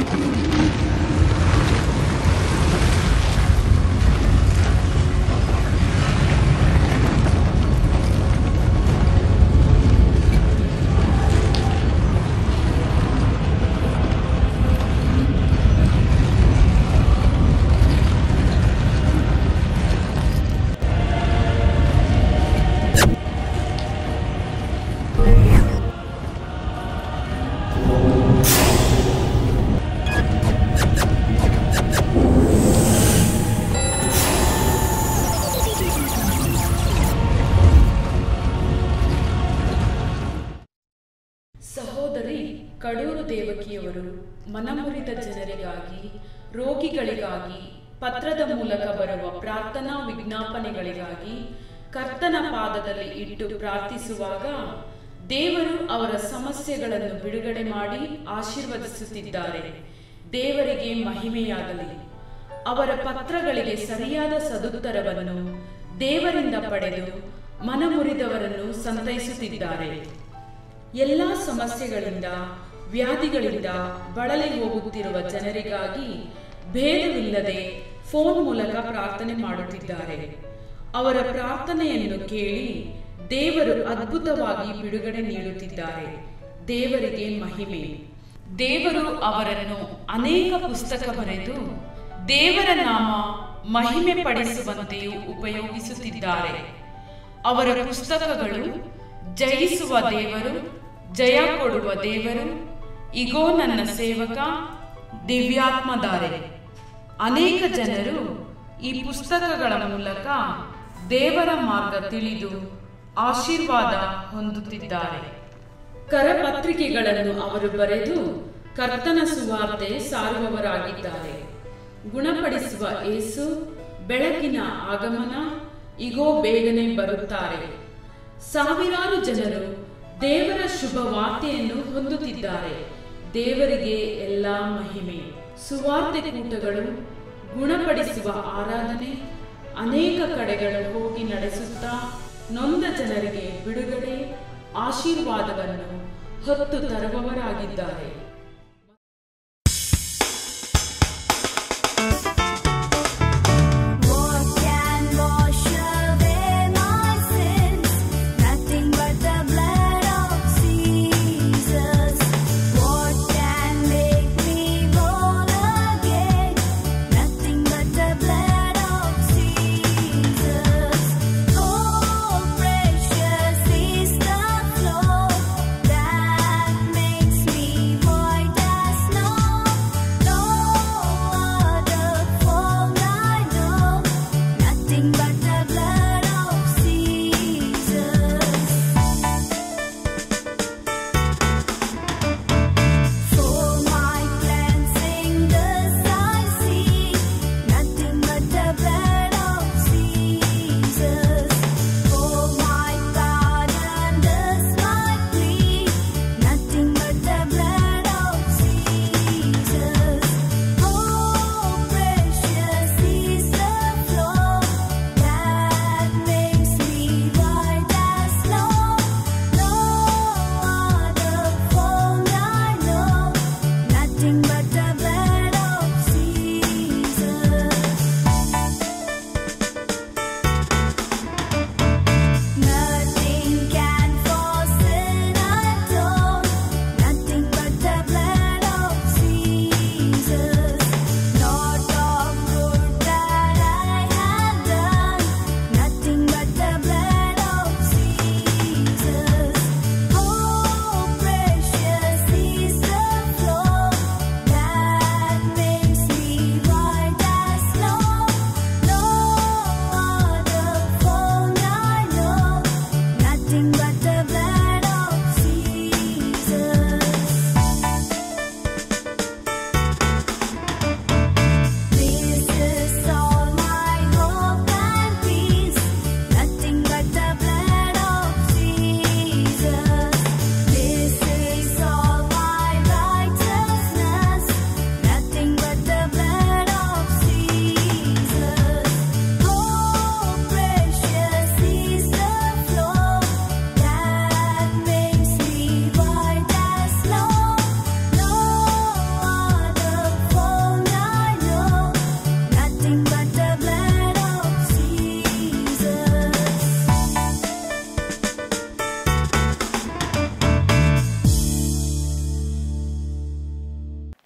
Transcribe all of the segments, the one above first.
ಸಹೋದರಿ ಕಡೂರು ದೇವಕಿಯವರು ಮನಮುರಿದ ಜನರಿಗಾಗಿ ರೋಗಿಗಳಿಗಾಗಿ ಪತ್ರದ ಮೂಲಕ ಬರುವ ಪ್ರಾರ್ಥನಾ ವಿಜ್ಞಾಪನೆಗಳಿಗಾಗಿ ಕರ್ತನ ಪಾದದಲ್ಲಿ ಇಟ್ಟು ಪ್ರಾರ್ಥಿಸುವಾಗ ದೇವರು ಅವರ ಸಮಸ್ಯೆಗಳನ್ನು ಬಿಡುಗಡೆ ಮಾಡಿ ಆಶೀರ್ವದಿಸುತ್ತಿದ್ದಾರೆ ದೇವರಿಗೆ ಮಹಿಮೆಯಾಗಲಿ ಅವರ ಪತ್ರಗಳಿಗೆ ಸರಿಯಾದ ಸದುತ್ತರವನ್ನು ದೇವರಿಂದ ಪಡೆದು ಮನಮುರಿದವರನ್ನು ಸಂತೈಸುತ್ತಿದ್ದಾರೆ ಎಲ್ಲ ಸಮಸ್ಯೆಗಳಿಂದ ವ್ಯಾಧಿಗಳಿಂದ ಬಳಲಿ ಹೋಗುತ್ತಿರುವ ಜನರಿಗಾಗಿ ಭೇದವಿಲ್ಲದೆ ಫೋನ್ ಮೂಲಕ ಪ್ರಾರ್ಥನೆ ಮಾಡುತ್ತಿದ್ದಾರೆ ಅವರ ಪ್ರಾರ್ಥನೆಯನ್ನು ಕೇಳಿ ದೇವರು ಅದ್ಭುತವಾಗಿ ಬಿಡುಗಡೆ ನೀಡುತ್ತಿದ್ದಾರೆ ದೇವರಿಗೆ ಮಹಿಮೆ ದೇವರು ಅವರನ್ನು ಅನೇಕ ಪುಸ್ತಕ ಬರೆದು ದೇವರ ನಾಮ ಮಹಿಮೆ ಪಡಿಸುವಂತೆಯೂ ಉಪಯೋಗಿಸುತ್ತಿದ್ದಾರೆ ಅವರ ಪುಸ್ತಕಗಳು ಜಯಿಸುವ ದೇವರು ಜಯ ಕೊಡುವ ದೇವರು ಇಗೋ ನನ್ನ ಸೇವಕ ದಿವ್ಯಾತ್ಮಧಾರೆ ಅನೇಕ ಜನರು ಈ ಪುಸ್ತಕಗಳ ಮೂಲಕ ದೇವರ ಮಾರ್ಗ ತಿಳಿದು ಆಶೀರ್ವಾದ ಹೊಂದುತ್ತಿದ್ದಾರೆ ಕರಪತ್ರಿಕೆಗಳನ್ನು ಅವರು ಬರೆದು ಕರ್ತನ ಸುವಾರ್ತೆ ಸಾರುವವರಾಗಿದ್ದಾರೆ ಗುಣಪಡಿಸುವ ಏಸು ಬೆಳಕಿನ ಆಗಮನ ಇಗೋ ಬೇಗನೆ ಬರುತ್ತಾರೆ ಸಾವಿರಾರು ಜನರು ದೇವರ ಶುಭ ವಾರ್ತೆಯನ್ನು ಹೊಂದುತ್ತಿದ್ದಾರೆ ದೇವರಿಗೆ ಎಲ್ಲಾ ಮಹಿಮೆ ಸುವಾರ್ತೆ ಕೂಟಗಳು ಗುಣಪಡಿಸುವ ಆರಾಧನೆ ಅನೇಕ ಕಡೆಗಳು ಹೋಗಿ ನಡೆಸುತ್ತಾ ನೊಂದ ಜನರಿಗೆ ಬಿಡುಗಡೆ ಆಶೀರ್ವಾದವನ್ನು ಹೊತ್ತು ತರುವವರಾಗಿದ್ದಾರೆ What can wash away my sins? Nothing but the blood of Jesus. What can make me born again? Nothing but the blood of Jesus. Oh, precious is the flow that makes me white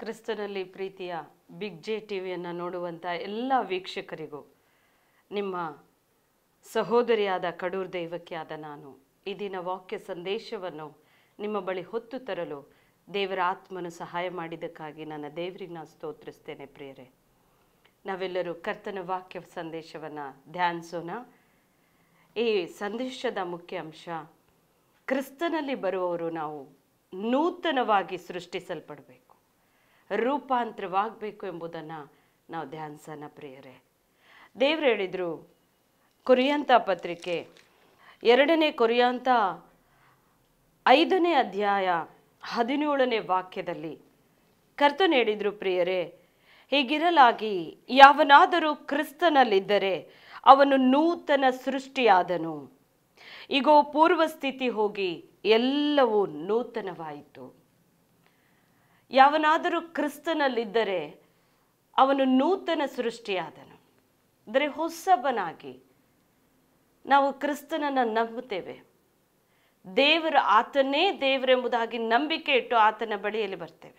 ಕ್ರಿಸ್ತನಲ್ಲಿ ಪ್ರೀತಿಯ big J T ವಿಯನ್ನು ನೋಡುವಂಥ ಎಲ್ಲ ವೀಕ್ಷಕರಿಗೂ ನಿಮ್ಮ ಸಹೋದರಿಯಾದ ಕಡೂರ್ ದೈವಕ್ಕೆ ಆದ ನಾನು ಈ ದಿನ ವಾಕ್ಯ ಸಂದೇಶವನ್ನು ನಿಮ್ಮ ಬಳಿ ಹೊತ್ತು ತರಲು ದೇವರ ಆತ್ಮನು ಸಹಾಯ ಮಾಡಿದ್ದಕ್ಕಾಗಿ ನನ್ನ ದೇವರಿಗೆ ನಾನು ಸ್ತೋತ್ರಿಸ್ತೇನೆ ಪ್ರಿಯರೇ ನಾವೆಲ್ಲರೂ ಕರ್ತನ ವಾಕ್ಯ ಸಂದೇಶವನ್ನು ಧ್ಯಾನಿಸೋಣ ಈ ಸಂದೇಶದ ಮುಖ್ಯ ಅಂಶ ಕ್ರಿಸ್ತನಲ್ಲಿ ಬರುವವರು ನಾವು ನೂತನವಾಗಿ ಸೃಷ್ಟಿಸಲ್ಪಡಬೇಕು ರೂಪಾಂತರವಾಗಬೇಕು ಎಂಬುದನ್ನು ನಾವು ಧ್ಯಾನಿಸೋಣ ಪ್ರಿಯರೇ ದೇವ್ರು ಹೇಳಿದರು ಕೊರಿಯಂತ ಪತ್ರಿಕೆ ಎರಡನೇ ಕೊರಿಯಾಂತ ಐದನೇ ಅಧ್ಯಾಯ ಹದಿನೇಳನೇ ವಾಕ್ಯದಲ್ಲಿ ಕರ್ತನು ಹೇಳಿದ್ರು ಪ್ರಿಯರೇ ಹೀಗಿರಲಾಗಿ ಯಾವನಾದರೂ ಕ್ರಿಸ್ತನಲ್ಲಿದ್ದರೆ ಅವನು ನೂತನ ಸೃಷ್ಟಿಯಾದನು ಈಗೋ ಪೂರ್ವ ಸ್ಥಿತಿ ಹೋಗಿ ಎಲ್ಲವೂ ನೂತನವಾಯಿತು ಯಾವನಾದರೂ ಕ್ರಿಸ್ತನಲ್ಲಿದ್ದರೆ ಅವನು ನೂತನ ಸೃಷ್ಟಿಯಾದನು ಅಂದರೆ ಹೊಸಬನಾಗಿ ನಾವು ಕ್ರಿಸ್ತನನ್ನು ನಂಬುತ್ತೇವೆ ದೇವರು ಆತನೇ ದೇವರೆಂಬುದಾಗಿ ನಂಬಿಕೆ ಇಟ್ಟು ಆತನ ಬಳಿಯಲ್ಲಿ ಬರ್ತೇವೆ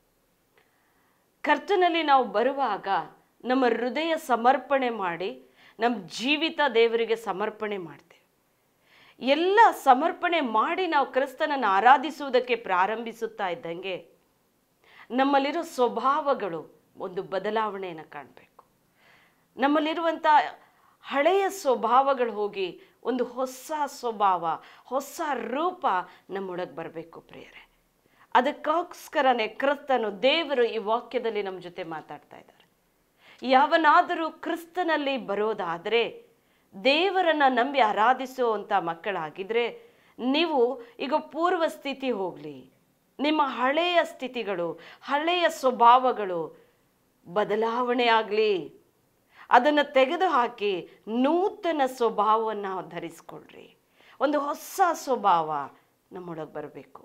ಕರ್ತನಲ್ಲಿ ನಾವು ಬರುವಾಗ ನಮ್ಮ ಹೃದಯ ಸಮರ್ಪಣೆ ಮಾಡಿ ನಮ್ಮ ಜೀವಿತ ದೇವರಿಗೆ ಸಮರ್ಪಣೆ ಮಾಡ್ತೇವೆ ಎಲ್ಲ ಸಮರ್ಪಣೆ ಮಾಡಿ ನಾವು ಕ್ರಿಸ್ತನನ್ನು ಆರಾಧಿಸುವುದಕ್ಕೆ ಪ್ರಾರಂಭಿಸುತ್ತಾ ಇದ್ದಂಗೆ ನಮ್ಮಲ್ಲಿರೋ ಸ್ವಭಾವಗಳು ಒಂದು ಬದಲಾವಣೆಯನ್ನು ಕಾಣಬೇಕು ನಮ್ಮಲ್ಲಿರುವಂಥ ಹಳೆಯ ಸ್ವಭಾವಗಳು ಹೋಗಿ ಒಂದು ಹೊಸ ಸ್ವಭಾವ ಹೊಸ ರೂಪ ನಮ್ಮೊಳಗೆ ಬರಬೇಕು ಪ್ರಿಯರೇ ಅದಕ್ಕೋಸ್ಕರನೇ ಕ್ರಿಸ್ತನು ದೇವರು ಈ ವಾಕ್ಯದಲ್ಲಿ ನಮ್ಮ ಜೊತೆ ಮಾತಾಡ್ತಾ ಇದ್ದಾರೆ ಯಾವನಾದರೂ ಕ್ರಿಸ್ತನಲ್ಲಿ ಬರೋದಾದರೆ ದೇವರನ್ನ ನಂಬಿ ಆರಾಧಿಸುವಂಥ ಮಕ್ಕಳಾಗಿದ್ರೆ ನೀವು ಈಗ ಪೂರ್ವ ಸ್ಥಿತಿ ಹೋಗಲಿ ನಿಮ್ಮ ಹಳೆಯ ಸ್ಥಿತಿಗಳು ಹಳೆಯ ಸ್ವಭಾವಗಳು ಬದಲಾವಣೆ ಆಗಲಿ ಅದನ್ನು ತೆಗೆದುಹಾಕಿ ನೂತನ ಸ್ವಭಾವವನ್ನು ಧರಿಸ್ಕೊಳ್ರಿ ಒಂದು ಹೊಸ ಸ್ವಭಾವ ನಮ್ಮೊಳಗೆ ಬರಬೇಕು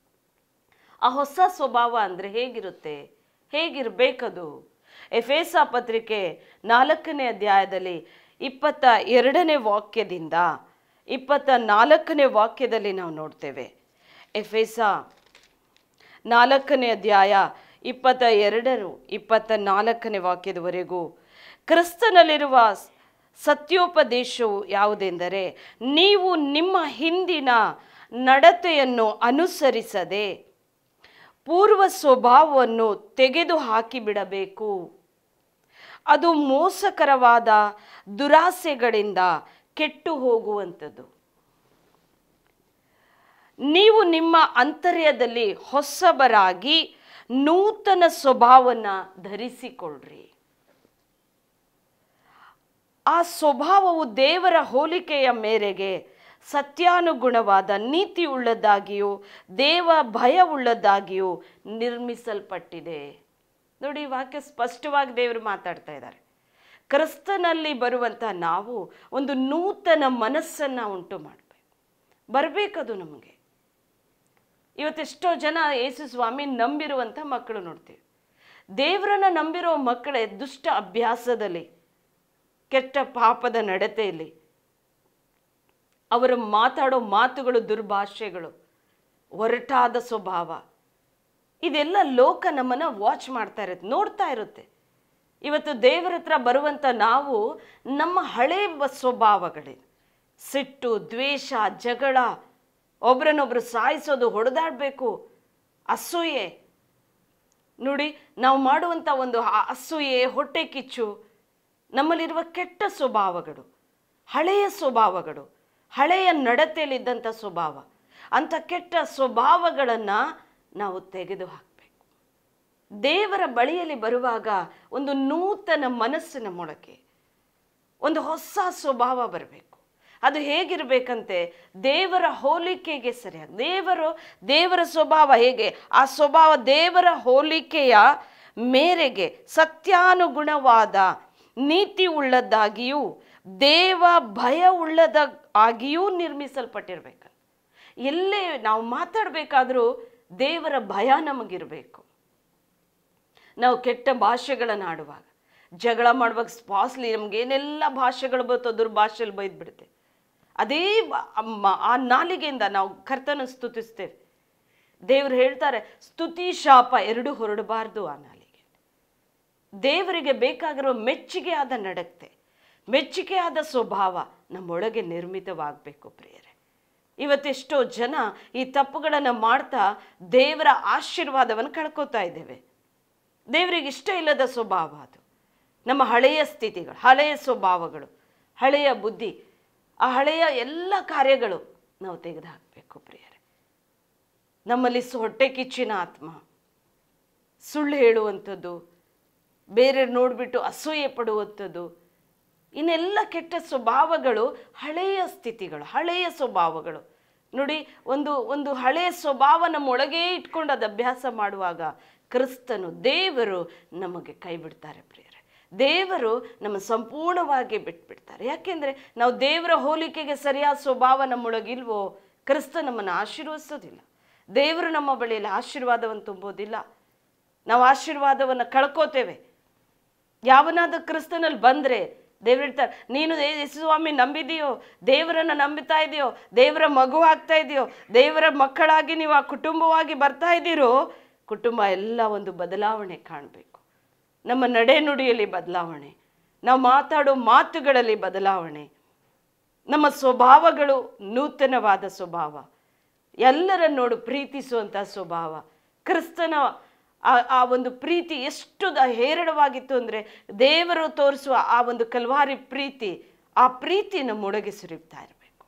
ಆ ಹೊಸ ಸ್ವಭಾವ ಅಂದರೆ ಹೇಗಿರುತ್ತೆ ಹೇಗಿರಬೇಕದು ಎಫೇಸ ಪತ್ರಿಕೆ ನಾಲ್ಕನೇ ಅಧ್ಯಾಯದಲ್ಲಿ ಇಪ್ಪತ್ತ ಎರಡನೇ ವಾಕ್ಯದಿಂದ ಇಪ್ಪತ್ತ ನಾಲ್ಕನೇ ವಾಕ್ಯದಲ್ಲಿ ನಾವು ನೋಡ್ತೇವೆ ಎಫೇಸ ನಾಲ್ಕನೇ ಅಧ್ಯಾಯ ಇಪ್ಪತ್ತ ಎರಡರು ಇಪ್ಪತ್ತ ನಾಲ್ಕನೇ ವಾಕ್ಯದವರೆಗೂ ಕ್ರಿಸ್ತನಲ್ಲಿರುವ ಸತ್ಯೋಪದೇಶವು ಯಾವುದೆಂದರೆ ನೀವು ನಿಮ್ಮ ಹಿಂದಿನ ನಡತೆಯನ್ನು ಅನುಸರಿಸದೆ ಪೂರ್ವ ಸ್ವಭಾವವನ್ನು ತೆಗೆದು ಹಾಕಿಬಿಡಬೇಕು ಅದು ಮೋಸಕರವಾದ ದುರಾಸೆಗಳಿಂದ ಕೆಟ್ಟು ಹೋಗುವಂಥದ್ದು ನೀವು ನಿಮ್ಮ ಅಂತರ್ಯದಲ್ಲಿ ಹೊಸಬರಾಗಿ ನೂತನ ಸ್ವಭಾವವನ್ನು ಧರಿಸಿಕೊಳ್ಳ್ರಿ ಆ ಸ್ವಭಾವವು ದೇವರ ಹೋಲಿಕೆಯ ಮೇರೆಗೆ ಸತ್ಯಾನುಗುಣವಾದ ನೀತಿ ಉಳ್ಳದ್ದಾಗಿಯೂ ದೇವ ಭಯವುಳ್ಳದ್ದಾಗಿಯೂ ನಿರ್ಮಿಸಲ್ಪಟ್ಟಿದೆ ನೋಡಿ ಈ ವಾಕ್ಯ ಸ್ಪಷ್ಟವಾಗಿ ದೇವರು ಮಾತಾಡ್ತಾ ಇದ್ದಾರೆ ಕ್ರಿಸ್ತನಲ್ಲಿ ಬರುವಂಥ ನಾವು ಒಂದು ನೂತನ ಮನಸ್ಸನ್ನು ಉಂಟು ಮಾಡಬೇಕು ಬರಬೇಕದು ನಮಗೆ ಇವತ್ತೆಷ್ಟೋ ಜನ ಯೇಸು ಸ್ವಾಮಿ ನಂಬಿರುವಂಥ ಮಕ್ಕಳು ನೋಡ್ತೀವಿ ದೇವರನ್ನ ನಂಬಿರೋ ಮಕ್ಕಳೇ ದುಷ್ಟ ಅಭ್ಯಾಸದಲ್ಲಿ ಕೆಟ್ಟ ಪಾಪದ ನಡತೆಯಲ್ಲಿ ಅವರು ಮಾತಾಡೋ ಮಾತುಗಳು ದುರ್ಭಾಷೆಗಳು ಒರಟಾದ ಸ್ವಭಾವ ಇದೆಲ್ಲ ಲೋಕ ನಮ್ಮನ್ನು ವಾಚ್ ಮಾಡ್ತಾ ಇರುತ್ತೆ ನೋಡ್ತಾ ಇರುತ್ತೆ ಇವತ್ತು ದೇವರ ಹತ್ರ ಬರುವಂಥ ನಾವು ನಮ್ಮ ಹಳೆ ಬ- ಸ್ವಭಾವಗಳಿವೆ ಸಿಟ್ಟು ದ್ವೇಷ ಜಗಳ ಒಬ್ರನ್ನೊಬ್ರು ಸಾಯಿಸೋದು ಹೊಡೆದಾಡಬೇಕು ಅಸೂಯೆ ನೋಡಿ ನಾವು ಮಾಡುವಂಥ ಒಂದು ಆ ಅಸೂಯೆ ಹೊಟ್ಟೆ ಕಿಚ್ಚು ನಮ್ಮಲ್ಲಿರುವ ಕೆಟ್ಟ ಸ್ವಭಾವಗಳು ಹಳೆಯ ಸ್ವಭಾವಗಳು ಹಳೆಯ ನಡತೆಯಲ್ಲಿದ್ದಂಥ ಸ್ವಭಾವ ಅಂಥ ಕೆಟ್ಟ ಸ್ವಭಾವಗಳನ್ನು ನಾವು ತೆಗೆದು ಹಾಕಬೇಕು ದೇವರ ಬಳಿಯಲ್ಲಿ ಬರುವಾಗ ಒಂದು ನೂತನ ಮನಸ್ಸಿನ ಮೊಳಕೆ ಒಂದು ಹೊಸ ಸ್ವಭಾವ ಬರಬೇಕು ಅದು ಹೇಗಿರಬೇಕಂತೆ ದೇವರ ಹೋಲಿಕೆಗೆ ಸರಿಯಾಗಿ ದೇವರು ದೇವರ ಸ್ವಭಾವ ಹೇಗೆ ಆ ಸ್ವಭಾವ ದೇವರ ಹೋಲಿಕೆಯ ಮೇರೆಗೆ ಸತ್ಯಾನುಗುಣವಾದ ನೀತಿ ಉಳ್ಳದ್ದಾಗಿಯೂ ದೇವ ಭಯ ಉಳ್ಳದ ಆಗಿಯೂ ನಿರ್ಮಿಸಲ್ಪಟ್ಟಿರ್ಬೇಕು ಎಲ್ಲೇ ನಾವು ಮಾತಾಡಬೇಕಾದ್ರೂ ದೇವರ ಭಯ ನಮಗಿರಬೇಕು ನಾವು ಕೆಟ್ಟ ಭಾಷೆಗಳನ್ನು ಆಡುವಾಗ ಜಗಳ ಮಾಡುವಾಗ ಸ್ಪಾಸ್ಲಿ ನಮ್ಗೆ ಏನೆಲ್ಲ ಭಾಷೆಗಳು ಬರ್ತೋ ದುರ್ಭಾಷೆಯಲ್ಲಿ ಬೈದ್ಬಿಡುತ್ತೆ ಅದೇ ಬ- ಅಮ್ಮ- ಆ ನಾಲಿಗೆಯಿಂದ ನಾವು ಕರ್ತನ ಸ್ತುತಿಸ್ತೇವೆ ದೇವ್ರು ಹೇಳ್ತಾರೆ ಸ್ತುತಿ ಶಾಪ ಎರಡು ಹೊರಡಬಾರ್ದು ಆ ನಾಲಿಗೆ ದೇವರಿಗೆ ಬೇಕಾಗಿರೋ ಮೆಚ್ಚುಗೆಯಾದ ನಡತೆ ಮೆಚ್ಚುಗೆಯಾದ ಸ್ವಭಾವ ನಮ್ಮೊಳಗೆ ನಿರ್ಮಿತವಾಗಬೇಕು ಪ್ರಿಯರೇ ಇವತ್ತೆಷ್ಟೋ ಜನ ಈ ತಪ್ಪುಗಳನ್ನು ಮಾಡ್ತಾ ದೇವರ ಆಶೀರ್ವಾದವನ್ನು ಕಳ್ಕೊತಾ ಇದ್ದೇವೆ ದೇವರಿಗೆ ಇಷ್ಟ ಇಲ್ಲದ ಸ್ವಭಾವ ಅದು ನಮ್ಮ ಹಳೆಯ ಸ್ಥಿತಿಗಳು ಹಳೆಯ ಸ್ವಭಾವಗಳು ಹಳೆಯ ಬುದ್ಧಿ ಆ ಹಳೆಯ ಎಲ್ಲ ಕಾರ್ಯಗಳು ನಾವು ತೆಗೆದುಹಾಕಬೇಕು ಪ್ರಿಯರೇ ನಮ್ಮಲ್ಲಿ ಸ- ಹೊಟ್ಟೆ ಕಿಚ್ಚಿನ ಆತ್ಮ ಸುಳ್ಳು ಹೇಳುವಂಥದ್ದು ಬೇರೆ ನೋಡಿಬಿಟ್ಟು ಅಸೂಯೆ ಪಡುವಂಥದ್ದು ಇನ್ನೆಲ್ಲ ಕೆಟ್ಟ ಸ್ವಭಾವಗಳು ಹಳೆಯ ಸ್ಥಿತಿಗಳು ಹಳೆಯ ಸ್ವಭಾವಗಳು ನೋಡಿ ಒಂದು ಒಂದು ಹಳೆಯ ಸ್ವಭಾವ ನಮ್ಮೊಳಗೇ ಇಟ್ಕೊಂಡು ಅದು ಅಭ್ಯಾಸ ಮಾಡುವಾಗ ಕ್ರಿಸ್ತನು ದೇವರು ನಮಗೆ ಕೈ ಬಿಡ್ತಾರೆ ಪ್ರಿಯರೇ ದೇವರು ನಮ್ಮ ಸಂಪೂರ್ಣವಾಗಿ ಬಿಟ್ಬಿಡ್ತಾರೆ ಯಾಕೆಂದರೆ ನಾವು ದೇವರ ಹೋಲಿಕೆಗೆ ಸರಿಯಾದ ಸ್ವಭಾವ ನಮ್ಮೊಳಗಿಲ್ವೋ ಕ್ರಿಸ್ತ ನಮ್ಮನ್ನು ಆಶೀರ್ವದಿಸೋದಿಲ್ಲ ದೇವರು ನಮ್ಮ ಬಳಿಯಲ್ಲಿ ಆಶೀರ್ವಾದವನ್ನು ತುಂಬೋದಿಲ್ಲ ನಾವು ಆಶೀರ್ವಾದವನ್ನು ಕಳ್ಕೋತೇವೆ ಯಾವನಾದ ಕ್ರಿಸ್ತನಲ್ಲಿ ಬಂದರೆ ದೇವ್ರು ಹೇಳ್ತಾರೆ ನೀನು ಯೇ- ಯೇಸು ಸ್ವಾಮಿ ನಂಬಿದೆಯೋ ದೇವರನ್ನು ನಂಬುತ್ತಾ ಇದೆಯೋ ದೇವರ ಮಗು ಆಗ್ತಾ ಇದೆಯೋ ದೇವರ ಮಕ್ಕಳಾಗಿ ನೀವು ಆ ಕುಟುಂಬವಾಗಿ ಬರ್ತಾ ಇದ್ದೀರೋ ಕುಟುಂಬ ಎಲ್ಲ ಒಂದು ಬದಲಾವಣೆ ಕಾಣಬೇಕು ನಮ್ಮ ನಡೆನುಡಿಯಲ್ಲಿ ಬದಲಾವಣೆ ನಾವು ಮಾತಾಡೋ ಮಾತುಗಳಲ್ಲಿ ಬದಲಾವಣೆ ನಮ್ಮ ಸ್ವಭಾವಗಳು ನೂತನವಾದ ಸ್ವಭಾವ ಎಲ್ಲರನ್ನೋಡು ಪ್ರೀತಿಸುವಂಥ ಸ್ವಭಾವ ಕ್ರಿಸ್ತನ ಆ- ಆ ಒಂದು ಪ್ರೀತಿ ಎಷ್ಟು ದ- ಹೇರಳವಾಗಿತ್ತು ಅಂದರೆ ದೇವರು ತೋರಿಸುವ ಆ ಒಂದು ಕಲ್ವಾರಿ ಪ್ರೀತಿ ಆ ಪ್ರೀತಿ ನಮ್ಮೊಳಗೆ ಸುರಿಯುತ್ತಾ ಇರಬೇಕು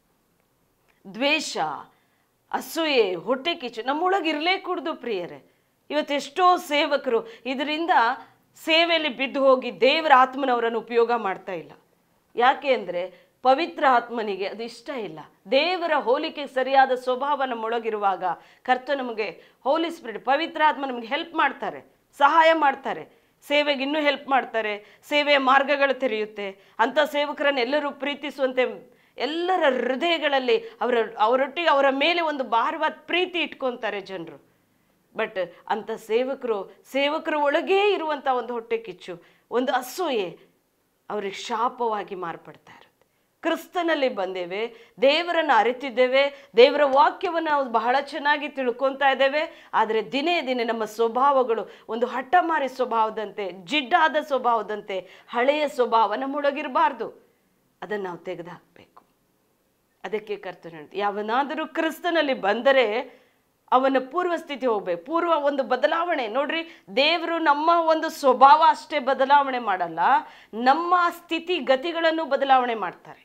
ದ್ವೇಷ ಅಸೂಯೆ ಹೊಟ್ಟೆ ಕಿಚ್ಚು ನಮ್ಮೊಳಗೆ ಇರಲೇ ಕೂಡ್ದು ಪ್ರಿಯರೇ ಇವತ್ತೆಷ್ಟೋ ಸೇವಕರು ಇದರಿಂದ ಸೇವೆಯಲ್ಲಿ ಬಿದ್ದು ಹೋಗಿ ದೇವರ ಆತ್ಮನವರನ್ನು ಉಪಯೋಗ ಮಾಡ್ತಾ ಇಲ್ಲ ಯಾಕೆ ಅಂದರೆ ಪವಿತ್ರ ಆತ್ಮನಿಗೆ ಅದು ಇಷ್ಟ ಇಲ್ಲ ದೇವರ ಹೋಲಿಕೆ ಸರಿಯಾದ ಸ್ವಭಾವ ನಮ್ಮೊಳಗಿರುವಾಗ ಕರ್ತ ನಮಗೆ ಹೋಲಿ ಸ್ಪಿರಿಟ್ ಪವಿತ್ರ ಆತ್ಮ ನಮಗೆ ಹೆಲ್ಪ್ ಮಾಡ್ತಾರೆ ಸಹಾಯ ಮಾಡ್ತಾರೆ ಸೇವೆಗೆ ಇನ್ನೂ ಹೆಲ್ಪ್ ಮಾಡ್ತಾರೆ ಸೇವೆಯ ಮಾರ್ಗಗಳು ತೆರೆಯುತ್ತೆ ಅಂಥ ಸೇವಕರನ್ನು ಎಲ್ಲರೂ ಪ್ರೀತಿಸುವಂತೆ ಎಲ್ಲರ ಹೃದಯಗಳಲ್ಲಿ ಅವರ ಅವರೊಟ್ಟಿಗೆ ಅವರ ಮೇಲೆ ಒಂದು ಭಾರವಾದ ಪ್ರೀತಿ ಇಟ್ಕೊತಾರೆ ಜನರು ಬಟ್ ಅಂಥ ಸೇವಕರು ಸೇವಕರ ಒಳಗೇ ಇರುವಂಥ ಒಂದು ಹೊಟ್ಟೆ ಕಿಚ್ಚು ಒಂದು ಅಸೂಯೆ ಅವ್ರಿಗೆ ಶಾಪವಾಗಿ ಮಾರ್ಪಡ್ತಾ ಇರುತ್ತೆ ಕ್ರಿಸ್ತನಲ್ಲಿ ಬಂದೇವೆ ದೇವರನ್ನು ಅರಿತಿದ್ದೇವೆ ದೇವರ ವಾಕ್ಯವನ್ನು ನಾವು ಬಹಳ ಚೆನ್ನಾಗಿ ತಿಳ್ಕೊತಾ ಇದ್ದೇವೆ ಆದರೆ ದಿನೇ ದಿನೇ ನಮ್ಮ ಸ್ವಭಾವಗಳು ಒಂದು ಹಠಮಾರಿ ಸ್ವಭಾವದಂತೆ ಜಿಡ್ಡಾದ ಸ್ವಭಾವದಂತೆ ಹಳೆಯ ಸ್ವಭಾವ ನಮ್ಮೊಳಗಿರಬಾರ್ದು ಅದನ್ನು ನಾವು ತೆಗೆದುಹಾಕಬೇಕು ಅದಕ್ಕೆ ಕರ್ತನ ಹೇಳ್ತೀವಿ ಯಾವನಾದರೂ ಕ್ರಿಸ್ತನಲ್ಲಿ ಬಂದರೆ ಅವನ ಪೂರ್ವ ಸ್ಥಿತಿ ಹೋಗ್ಬೇಕು ಪೂರ್ವ ಒಂದು ಬದಲಾವಣೆ ನೋಡ್ರಿ ದೇವರು ನಮ್ಮ ಒಂದು ಸ್ವಭಾವ ಅಷ್ಟೇ ಬದಲಾವಣೆ ಮಾಡಲ್ಲ ನಮ್ಮ ಸ್ಥಿತಿ ಗತಿಗಳನ್ನು ಬದಲಾವಣೆ ಮಾಡ್ತಾರೆ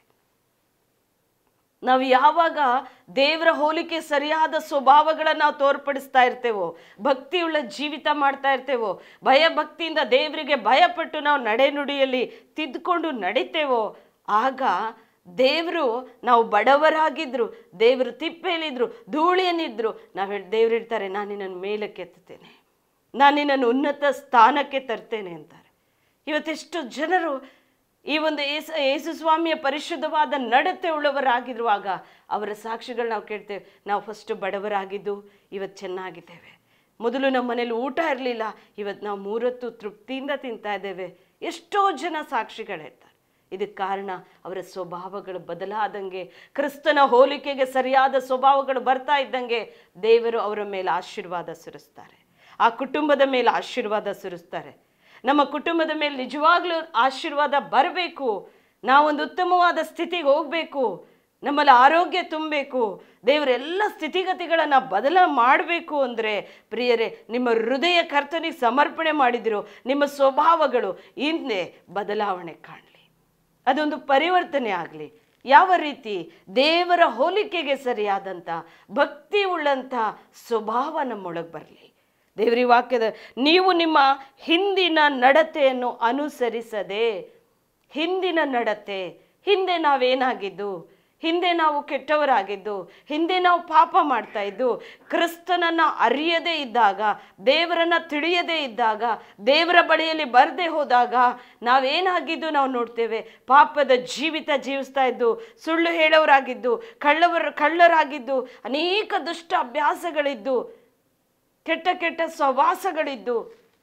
ನಾವು ಯಾವಾಗ ದೇವರ ಹೋಲಿಕೆ ಸರಿಯಾದ ಸ್ವಭಾವಗಳನ್ನು ನಾವು ತೋರ್ಪಡಿಸ್ತಾ ಇರ್ತೇವೋ ಭಕ್ತಿಯುಳ್ಳ ಜೀವಿತ ಮಾಡ್ತಾ ಇರ್ತೇವೋ ಭಯ ಭಕ್ತಿಯಿಂದ ದೇವರಿಗೆ ಭಯಪಟ್ಟು ನಾವು ನಡೆನುಡಿಯಲ್ಲಿ ತಿದ್ದುಕೊಂಡು ನಡಿತೇವೋ ಆಗ ದೇವರು ನಾವು ಬಡವರಾಗಿದ್ರು ದೇವರು ತಿಪ್ಪೆಯಲ್ಲಿದ್ರು ಧೂಳಿಯನ್ನಿದ್ರು ನಾವು ಹೇಳಿ ದೇವ್ರು ಹೇಳ್ತಾರೆ ನಾನು ನಿನ್ನನ್ನು ಮೇಲಕ್ಕೆ ಎತ್ತುತ್ತೇನೆ ನಾನು ನಿನ್ನನ್ನು ಉನ್ನತ ಸ್ಥಾನಕ್ಕೆ ತರ್ತೇನೆ ಅಂತಾರೆ ಇವತ್ತೆಷ್ಟು ಜನರು ಈ ಒಂದು ಏಸ ಯೇಸು ಸ್ವಾಮಿಯ ಪರಿಶುದ್ಧವಾದ ನಡತೆ ಉಳ್ಳವರಾಗಿರುವಾಗ ಅವರ ಸಾಕ್ಷಿಗಳು ನಾವು ಕೇಳ್ತೇವೆ ನಾವು ಫಸ್ಟು ಬಡವರಾಗಿದ್ದು ಇವತ್ತು ಚೆನ್ನಾಗಿದ್ದೇವೆ ಮೊದಲು ನಮ್ಮ ಮನೇಲಿ ಊಟ ಇರಲಿಲ್ಲ ಇವತ್ತು ನಾವು ಮೂರೊತ್ತು ತೃಪ್ತಿಯಿಂದ ತಿಂತಾ ಇದ್ದೇವೆ ಎಷ್ಟೋ ಜನ ಸಾಕ್ಷಿಗಳಿರ್ತಾರೆ ಇದಕ್ಕೆ ಕಾರಣ ಅವರ ಸ್ವಭಾವಗಳು ಬದಲಾದಂಗೆ ಕ್ರಿಸ್ತನ ಹೋಲಿಕೆಗೆ ಸರಿಯಾದ ಸ್ವಭಾವಗಳು ಬರ್ತಾ ಇದ್ದಂಗೆ ದೇವರು ಅವರ ಮೇಲೆ ಆಶೀರ್ವಾದ ಸುರಿಸ್ತಾರೆ ಆ ಕುಟುಂಬದ ಮೇಲೆ ಆಶೀರ್ವಾದ ಸುರಿಸ್ತಾರೆ ನಮ್ಮ ಕುಟುಂಬದ ಮೇಲೆ ನಿಜವಾಗ್ಲೂ ಆಶೀರ್ವಾದ ಬರಬೇಕು ನಾವೊಂದು ಉತ್ತಮವಾದ ಸ್ಥಿತಿಗೆ ಹೋಗಬೇಕು ನಮ್ಮಲ್ಲಿ ಆರೋಗ್ಯ ತುಂಬಬೇಕು ದೇವರೆಲ್ಲ ಸ್ಥಿತಿಗತಿಗಳನ್ನು ಬದಲ ಮಾಡಬೇಕು ಅಂದರೆ ಪ್ರಿಯರೇ ನಿಮ್ಮ ಹೃದಯ ಕರ್ತನಿಗೆ ಸಮರ್ಪಣೆ ಮಾಡಿದಿರೋ ನಿಮ್ಮ ಸ್ವಭಾವಗಳು ಹಿಂದೆ ಬದಲಾವಣೆ ಕಾಣಲಿ ಅದೊಂದು ಪರಿವರ್ತನೆ ಆಗಲಿ ಯಾವ ರೀತಿ ದೇವರ ಹೋಲಿಕೆಗೆ ಸರಿಯಾದಂಥ ಭಕ್ತಿ ಉಳ್ಳಂಥ ಸ್ವಭಾವ ನಮ್ಮೊಳಗೆ ಬರಲಿ ದೇವರಿ ವಾಕ್ಯದ ನೀವು ನಿಮ್ಮ ಹಿಂದಿನ ನಡತೆಯನ್ನು ಅನುಸರಿಸದೆ ಹಿಂದಿನ ನಡತೆ ಹಿಂದೆ ನಾವೇನಾಗಿದ್ದು ಹಿಂದೆ ನಾವು ಕೆಟ್ಟವರಾಗಿದ್ದು ಹಿಂದೆ ನಾವು ಪಾಪ ಮಾಡ್ತಾ ಇದ್ದು ಕ್ರಿಸ್ತನನ್ನು ಅರಿಯದೇ ಇದ್ದಾಗ ದೇವರನ್ನ ತಿಳಿಯದೇ ಇದ್ದಾಗ ದೇವರ ಬಳಿಯಲ್ಲಿ ಬರದೇ ಹೋದಾಗ ನಾವೇನಾಗಿದ್ದು ನಾವು ನೋಡ್ತೇವೆ ಪಾಪದ ಜೀವಿತ ಜೀವಿಸ್ತಾ ಇದ್ದು ಸುಳ್ಳು ಹೇಳೋರಾಗಿದ್ದು ಕಳ್ಳವರ ಕಳ್ಳರಾಗಿದ್ದು ಅನೇಕ ದುಷ್ಟ ಅಭ್ಯಾಸಗಳಿದ್ದು ಕೆಟ್ಟ ಕೆಟ್ಟ ಸವಾಸಗಳಿದ್ದು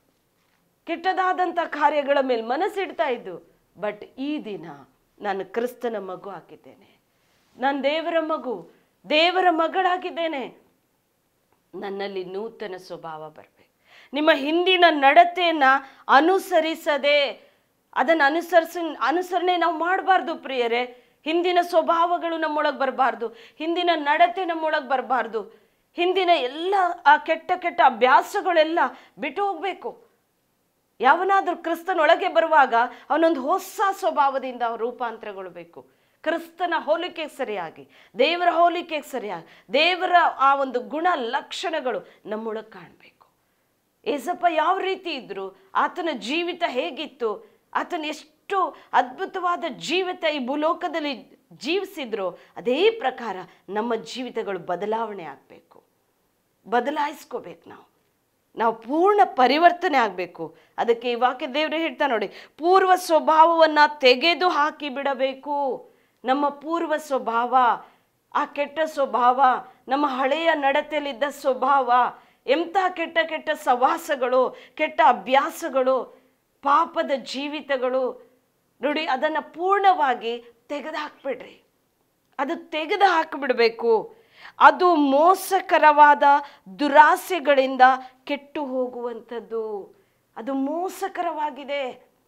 ಕೆಟ್ಟದಾದಂಥ ಕಾರ್ಯಗಳ ಮೇಲೆ ಮನಸ್ಸಿಡ್ತಾ ಇದ್ದು ಬಟ್ ಈ ದಿನ ನಾನು ಕ್ರಿಸ್ತನ ಮಗು ಆಗಿದ್ದೇನೆ ನಾನು ದೇವರ ಮಗು ದೇವರ ಮಗಳಾಗಿದ್ದೇನೆ ನನ್ನಲ್ಲಿ ನೂತನ ಸ್ವಭಾವ ಬರಬೇಕು ನಿಮ್ಮ ಹಿಂದಿನ ನಡತೆಯನ್ನು ಅನುಸರಿಸದೆ ಅದನ್ನು ಅನುಸರಿಸ ಅನುಸರಣೆ ನಾವು ಮಾಡಬಾರ್ದು ಪ್ರಿಯರೇ ಹಿಂದಿನ ಸ್ವಭಾವಗಳು ನಮ್ಮೊಳಗೆ ಬರಬಾರ್ದು ಹಿಂದಿನ ನಡತೆ ನಮ್ಮೊಳಗೆ ಬರಬಾರ್ದು ಹಿಂದಿನ ಎಲ್ಲ ಆ ಕೆಟ್ಟ ಕೆಟ್ಟ ಅಭ್ಯಾಸಗಳೆಲ್ಲ ಬಿಟ್ಟು ಹೋಗಬೇಕು ಯಾವನಾದ್ರೂ ಕ್ರಿಸ್ತನೊಳಗೆ ಬರುವಾಗ ಅವನೊಂದು ಹೊಸ ಸ್ವಭಾವದಿಂದ ರೂಪಾಂತರಗೊಳ್ಬೇಕು ಕ್ರಿಸ್ತನ ಹೋಲಿಕೆ ಸರಿಯಾಗಿ ದೇವರ ಹೋಲಿಕೆ ಸರಿಯಾಗಿ ದೇವರ ಆ ಒಂದು ಗುಣ ಲಕ್ಷಣಗಳು ನಮ್ಮೊಳಗೆ ಕಾಣಬೇಕು ಏಸಪ್ಪ ಯಾವ ರೀತಿ ಇದ್ರು ಆತನ ಜೀವಿತ ಹೇಗಿತ್ತು ಆತನ ಎಷ್ಟು ಅದ್ಭುತವಾದ ಜೀವಿತ ಈ ಭೂಲೋಕದಲ್ಲಿ ಜೀವಿಸಿದ್ರು ಅದೇ ಪ್ರಕಾರ ನಮ್ಮ ಜೀವಿತಗಳು ಬದಲಾವಣೆ ಆಗಬೇಕು ಬದಲಾಯಿಸ್ಕೋಬೇಕು ನಾವು ನಾವು ಪೂರ್ಣ ಪರಿವರ್ತನೆ ಆಗಬೇಕು ಅದಕ್ಕೆ ಈ ವಾಕ್ಯ ದೇವರು ಹೇಳ್ತಾ ನೋಡಿ ಪೂರ್ವ ಸ್ವಭಾವವನ್ನು ತೆಗೆದು ಹಾಕಿ ಬಿಡಬೇಕು ನಮ್ಮ ಪೂರ್ವ ಸ್ವಭಾವ ಆ ಕೆಟ್ಟ ಸ್ವಭಾವ ನಮ್ಮ ಹಳೆಯ ನಡತೆಯಲ್ಲಿದ್ದ ಸ್ವಭಾವ ಎಂಥ ಕೆಟ್ಟ ಕೆಟ್ಟ ಸವಾಸಗಳು ಕೆಟ್ಟ ಅಭ್ಯಾಸಗಳು ಪಾಪದ ಜೀವಿತಗಳು ನೋಡಿ ಅದನ್ನು ಪೂರ್ಣವಾಗಿ ತೆಗೆದು ಹಾಕ್ಬಿಡ್ರಿ ಅದು ತೆಗೆದು ಹಾಕಿಬಿಡಬೇಕು ಅದು ಮೋಸಕರವಾದ ದುರಾಸೆಗಳಿಂದ ಕೆಟ್ಟು ಹೋಗುವಂಥದ್ದು ಅದು ಮೋಸಕರವಾಗಿದೆ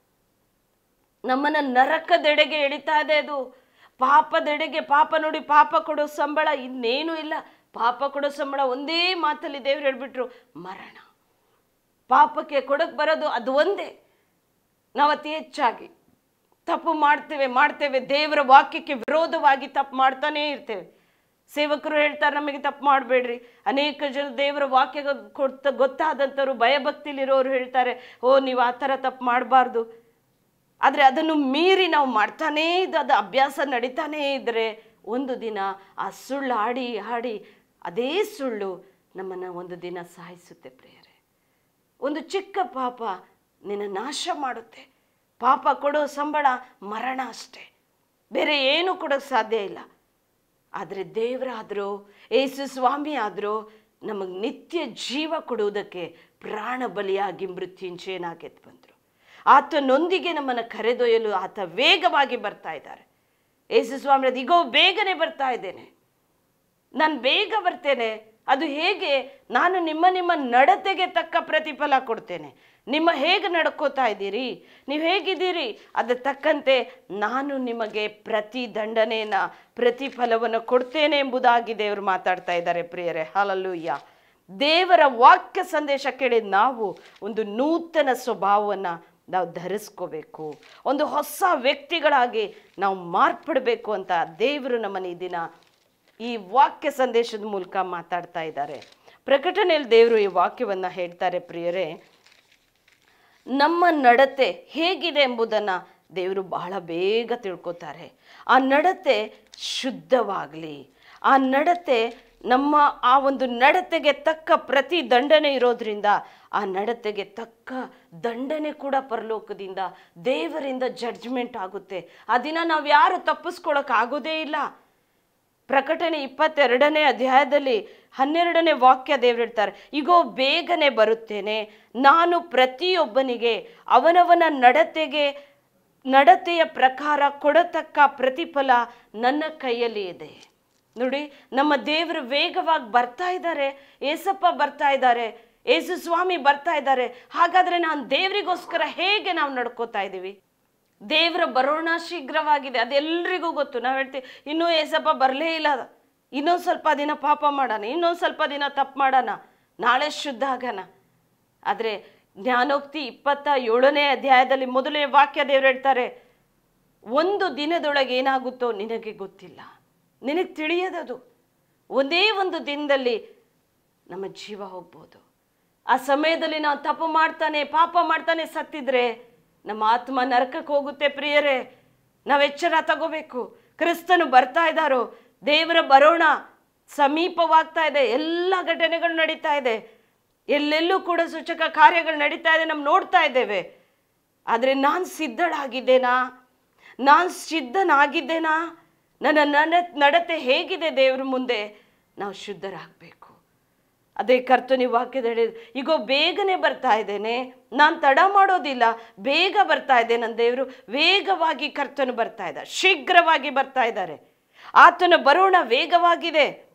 ನಮ್ಮನ್ನ ನರಕದೆಡೆಗೆ ಎಳಿತಾ ಇದೆ ಅದು ಪಾಪದೆಡೆಗೆ ಪಾಪ ನೋಡಿ ಪಾಪ ಕೊಡೋ ಸಂಬಳ ಇನ್ನೇನು ಇಲ್ಲ ಪಾಪ ಕೊಡೋ ಸಂಬಳ ಒಂದೇ ಮಾತಲ್ಲಿ ದೇವ್ರು ಹೇಳ್ಬಿಟ್ರು ಮರಣ ಪಾಪಕ್ಕೆ ಕೊಡಕ್ ಬರೋದು ಅದು ಒಂದೇ ನಾವು ಅತಿ ಹೆಚ್ಚಾಗಿ ತಪ್ಪು ಮಾಡ್ತೇವೆ ಮಾಡ್ತೇವೆ ದೇವರ ವಾಕ್ಯಕ್ಕೆ ವಿರೋಧವಾಗಿ ತಪ್ಪು ಮಾಡ್ತಾನೇ ಇರ್ತೇವೆ ಸೇವಕರು ಹೇಳ್ತಾರೆ ನಮಗೆ ತಪ್ಪು ಮಾಡಬೇಡ್ರಿ ಅನೇಕ ಜನ ದೇವರ ವಾಕ್ಯ ಕೊಡ್ತ ಗೊತ್ತಾದಂಥವ್ರು ಭಯಭಕ್ತಿಲಿರೋರು ಹೇಳ್ತಾರೆ ಓ ನೀವು ಆ ಥರ ತಪ್ಪು ಮಾಡಬಾರ್ದು ಆದರೆ ಅದನ್ನು ಮೀರಿ ನಾವು ಮಾಡ್ತಾನೇ ಇದ್ದು ಅದು ಅಭ್ಯಾಸ ನಡೀತಾನೇ ಇದ್ದರೆ ಒಂದು ದಿನ ಆ ಸುಳ್ಳು ಆಡಿ ಆಡಿ ಅದೇ ಸುಳ್ಳು ನಮ್ಮನ್ನು ಒಂದು ದಿನ ಸಾಯಿಸುತ್ತೆ ಪ್ರಿಯರೇ ಒಂದು ಚಿಕ್ಕ ಪಾಪ ನಿನ್ನ ನಾಶ ಮಾಡುತ್ತೆ ಪಾಪ ಕೊಡೋ ಸಂಬಳ ಮರಣ ಅಷ್ಟೇ ಬೇರೆ ಏನು ಕೊಡೋಕ್ಕೆ ಸಾಧ್ಯ ಇಲ್ಲ ಆದರೆ ದೇವರಾದರೂ ಏಸು ಸ್ವಾಮಿ ಆದರೂ ನಮಗೆ ನಿತ್ಯ ಜೀವ ಕೊಡುವುದಕ್ಕೆ ಪ್ರಾಣ ಬಲಿಯಾಗಿ ಮೃತ್ಯುಂಜಯನಾಗೆದ್ದು ಬಂದರು ಆತನೊಂದಿಗೆ ನಮ್ಮನ್ನು ಕರೆದೊಯ್ಯಲು ಆತ ವೇಗವಾಗಿ ಬರ್ತಾ ಇದ್ದಾರೆ ಏಸು ಸ್ವಾಮಿ ಅದು ಈಗೋ ಬೇಗನೆ ಬರ್ತಾ ಇದ್ದೇನೆ ನಾನು ಬೇಗ ಬರ್ತೇನೆ ಅದು ಹೇಗೆ ನಾನು ನಿಮ್ಮ ನಿಮ್ಮ ನಡತೆಗೆ ತಕ್ಕ ಪ್ರತಿಫಲ ಕೊಡ್ತೇನೆ ನಿಮ್ಮ ಹೇಗೆ ನಡ್ಕೋತಾ ಇದ್ದೀರಿ ನೀವು ಹೇಗಿದ್ದೀರಿ ಅದ್ರ ತಕ್ಕಂತೆ ನಾನು ನಿಮಗೆ ಪ್ರತಿ ದಂಡನೆಯನ್ನ ಪ್ರತಿಫಲವನ್ನು ಕೊಡ್ತೇನೆ ಎಂಬುದಾಗಿ ದೇವರು ಮಾತಾಡ್ತಾ ಇದ್ದಾರೆ ಪ್ರಿಯರೇ ಹಾಲಲ್ಲೂಯ್ಯ ದೇವರ ವಾಕ್ಯ ಸಂದೇಶ ಕೇಳಿ ನಾವು ಒಂದು ನೂತನ ಸ್ವಭಾವವನ್ನು ನಾವು ಧರಿಸ್ಕೋಬೇಕು ಒಂದು ಹೊಸ ವ್ಯಕ್ತಿಗಳಾಗಿ ನಾವು ಮಾರ್ಪಡಬೇಕು ಅಂತ ದೇವರು ನಮ್ಮನ್ನು ಈ ದಿನ ಈ ವಾಕ್ಯ ಸಂದೇಶದ ಮೂಲಕ ಮಾತಾಡ್ತಾ ಇದ್ದಾರೆ ಪ್ರಕಟಣೆಯಲ್ಲಿ ದೇವರು ಈ ವಾಕ್ಯವನ್ನು ಹೇಳ್ತಾರೆ ಪ್ರಿಯರೇ ನಮ್ಮ ನಡತೆ ಹೇಗಿದೆ ಎಂಬುದನ್ನು ದೇವರು ಬಹಳ ಬೇಗ ತಿಳ್ಕೊತಾರೆ ಆ ನಡತೆ ಶುದ್ಧವಾಗಲಿ ಆ ನಡತೆ ನಮ್ಮ ಆ ಒಂದು ನಡತೆಗೆ ತಕ್ಕ ಪ್ರತಿ ದಂಡನೆ ಇರೋದ್ರಿಂದ ಆ ನಡತೆಗೆ ತಕ್ಕ ದಂಡನೆ ಕೂಡ ಪರಲೋಕದಿಂದ ದೇವರಿಂದ ಜಡ್ಜ್ಮೆಂಟ್ ಆಗುತ್ತೆ ಆ ದಿನ ನಾವು ಯಾರು ತಪ್ಪಿಸ್ಕೊಳಕ್ ಆಗೋದೇ ಇಲ್ಲ ಪ್ರಕಟಣೆ ಇಪ್ಪತ್ತೆರಡನೇ ಅಧ್ಯಾಯದಲ್ಲಿ ಹನ್ನೆರಡನೇ ವಾಕ್ಯ ದೇವ್ರು ಹೇಳ್ತಾರೆ ಈಗೋ ಬೇಗನೆ ಬರುತ್ತೇನೆ ನಾನು ಪ್ರತಿಯೊಬ್ಬನಿಗೆ ಅವನವನ ನಡತೆಗೆ ನಡತೆಯ ಪ್ರಕಾರ ಕೊಡತಕ್ಕ ಪ್ರತಿಫಲ ನನ್ನ ಕೈಯಲ್ಲಿ ಇದೆ ನೋಡಿ ನಮ್ಮ ದೇವರು ವೇಗವಾಗಿ ಬರ್ತಾ ಇದ್ದಾರೆ ಏಸಪ್ಪ ಬರ್ತಾ ಇದ್ದಾರೆ ಏಸು ಸ್ವಾಮಿ ಬರ್ತಾ ಇದ್ದಾರೆ ಹಾಗಾದ್ರೆ ನಾನು ದೇವರಿಗೋಸ್ಕರ ಹೇಗೆ ನಾವು ನಡ್ಕೋತಾ ಇದ್ದೀವಿ ದೇವರ ಬರೋಣ ಶೀಘ್ರವಾಗಿದೆ ಅದೆಲ್ಲರಿಗೂ ಗೊತ್ತು ನಾವು ಹೇಳ್ತೀವಿ ಇನ್ನೂ ಏಸಪ್ಪ ಬರಲೇ ಇಲ್ಲ ಇನ್ನೊಂದು ಸ್ವಲ್ಪ ದಿನ ಪಾಪ ಮಾಡೋಣ ಇನ್ನೊಂದು ಸ್ವಲ್ಪ ದಿನ ತಪ್ಪು ಮಾಡೋಣ ನಾಳೆ ಶುದ್ಧ ಆಗೋಣ ಆದರೆ ಜ್ಞಾನೋಕ್ತಿ ಇಪ್ಪತ್ತ ಏಳನೇ ಅಧ್ಯಾಯದಲ್ಲಿ ಮೊದಲನೇ ವಾಕ್ಯ ದೇವರು ಹೇಳ್ತಾರೆ ಒಂದು ದಿನದೊಳಗೆ ಏನಾಗುತ್ತೋ ನಿನಗೆ ಗೊತ್ತಿಲ್ಲ ನಿನಗೆ ತಿಳಿಯದದು ಒಂದೇ ಒಂದು ದಿನದಲ್ಲಿ ನಮ್ಮ ಜೀವ ಹೋಗ್ಬೋದು ಆ ಸಮಯದಲ್ಲಿ ನಾವು ತಪ್ಪು ಮಾಡ್ತಾನೆ ಪಾಪ ಮಾಡ್ತಾನೆ ಸತ್ತಿದ್ರೆ ನಮ್ಮ ಆತ್ಮ ನರಕಕ್ಕೆ ಹೋಗುತ್ತೆ ಪ್ರಿಯರೇ ನಾವು ಎಚ್ಚರ ತಗೋಬೇಕು ಕ್ರಿಸ್ತನು ಬರ್ತಾ ಇದ್ದಾರೋ ದೇವರ ಬರೋಣ ಸಮೀಪವಾಗ್ತಾ ಇದೆ ಎಲ್ಲ ಘಟನೆಗಳು ನಡೀತಾ ಇದೆ ಎಲ್ಲೆಲ್ಲೂ ಕೂಡ ಸೂಚಕ ಕಾರ್ಯಗಳು ನಡೀತಾ ಇದೆ ನಾವು ನೋಡ್ತಾ ಇದ್ದೇವೆ ಆದರೆ ನಾನು ಸಿದ್ಧಳಾಗಿದ್ದೇನಾ ನಾನು ಸಿದ್ಧನಾಗಿದ್ದೇನಾ ನನ್ನ ನಡ ನಡತೆ ಹೇಗಿದೆ ದೇವ್ರ ಮುಂದೆ ನಾವು ಶುದ್ಧರಾಗಬೇಕು ಅದೇ ಕರ್ತನಿ ವಾಕ್ಯದ ಹೇಳಿದ ಈಗೋ ಬೇಗನೆ ಬರ್ತಾ ಇದ್ದೇನೆ ನಾನು ತಡ ಮಾಡೋದಿಲ್ಲ ಬೇಗ ಬರ್ತಾ ಇದೆ ನನ್ನ ದೇವರು ವೇಗವಾಗಿ ಕರ್ತನು ಬರ್ತಾ ಇದ್ದಾರೆ ಶೀಘ್ರವಾಗಿ ಬರ್ತಾ ಇದ್ದಾರೆ ಆತನ ಬರೋಣ ವೇಗವಾಗಿದೆ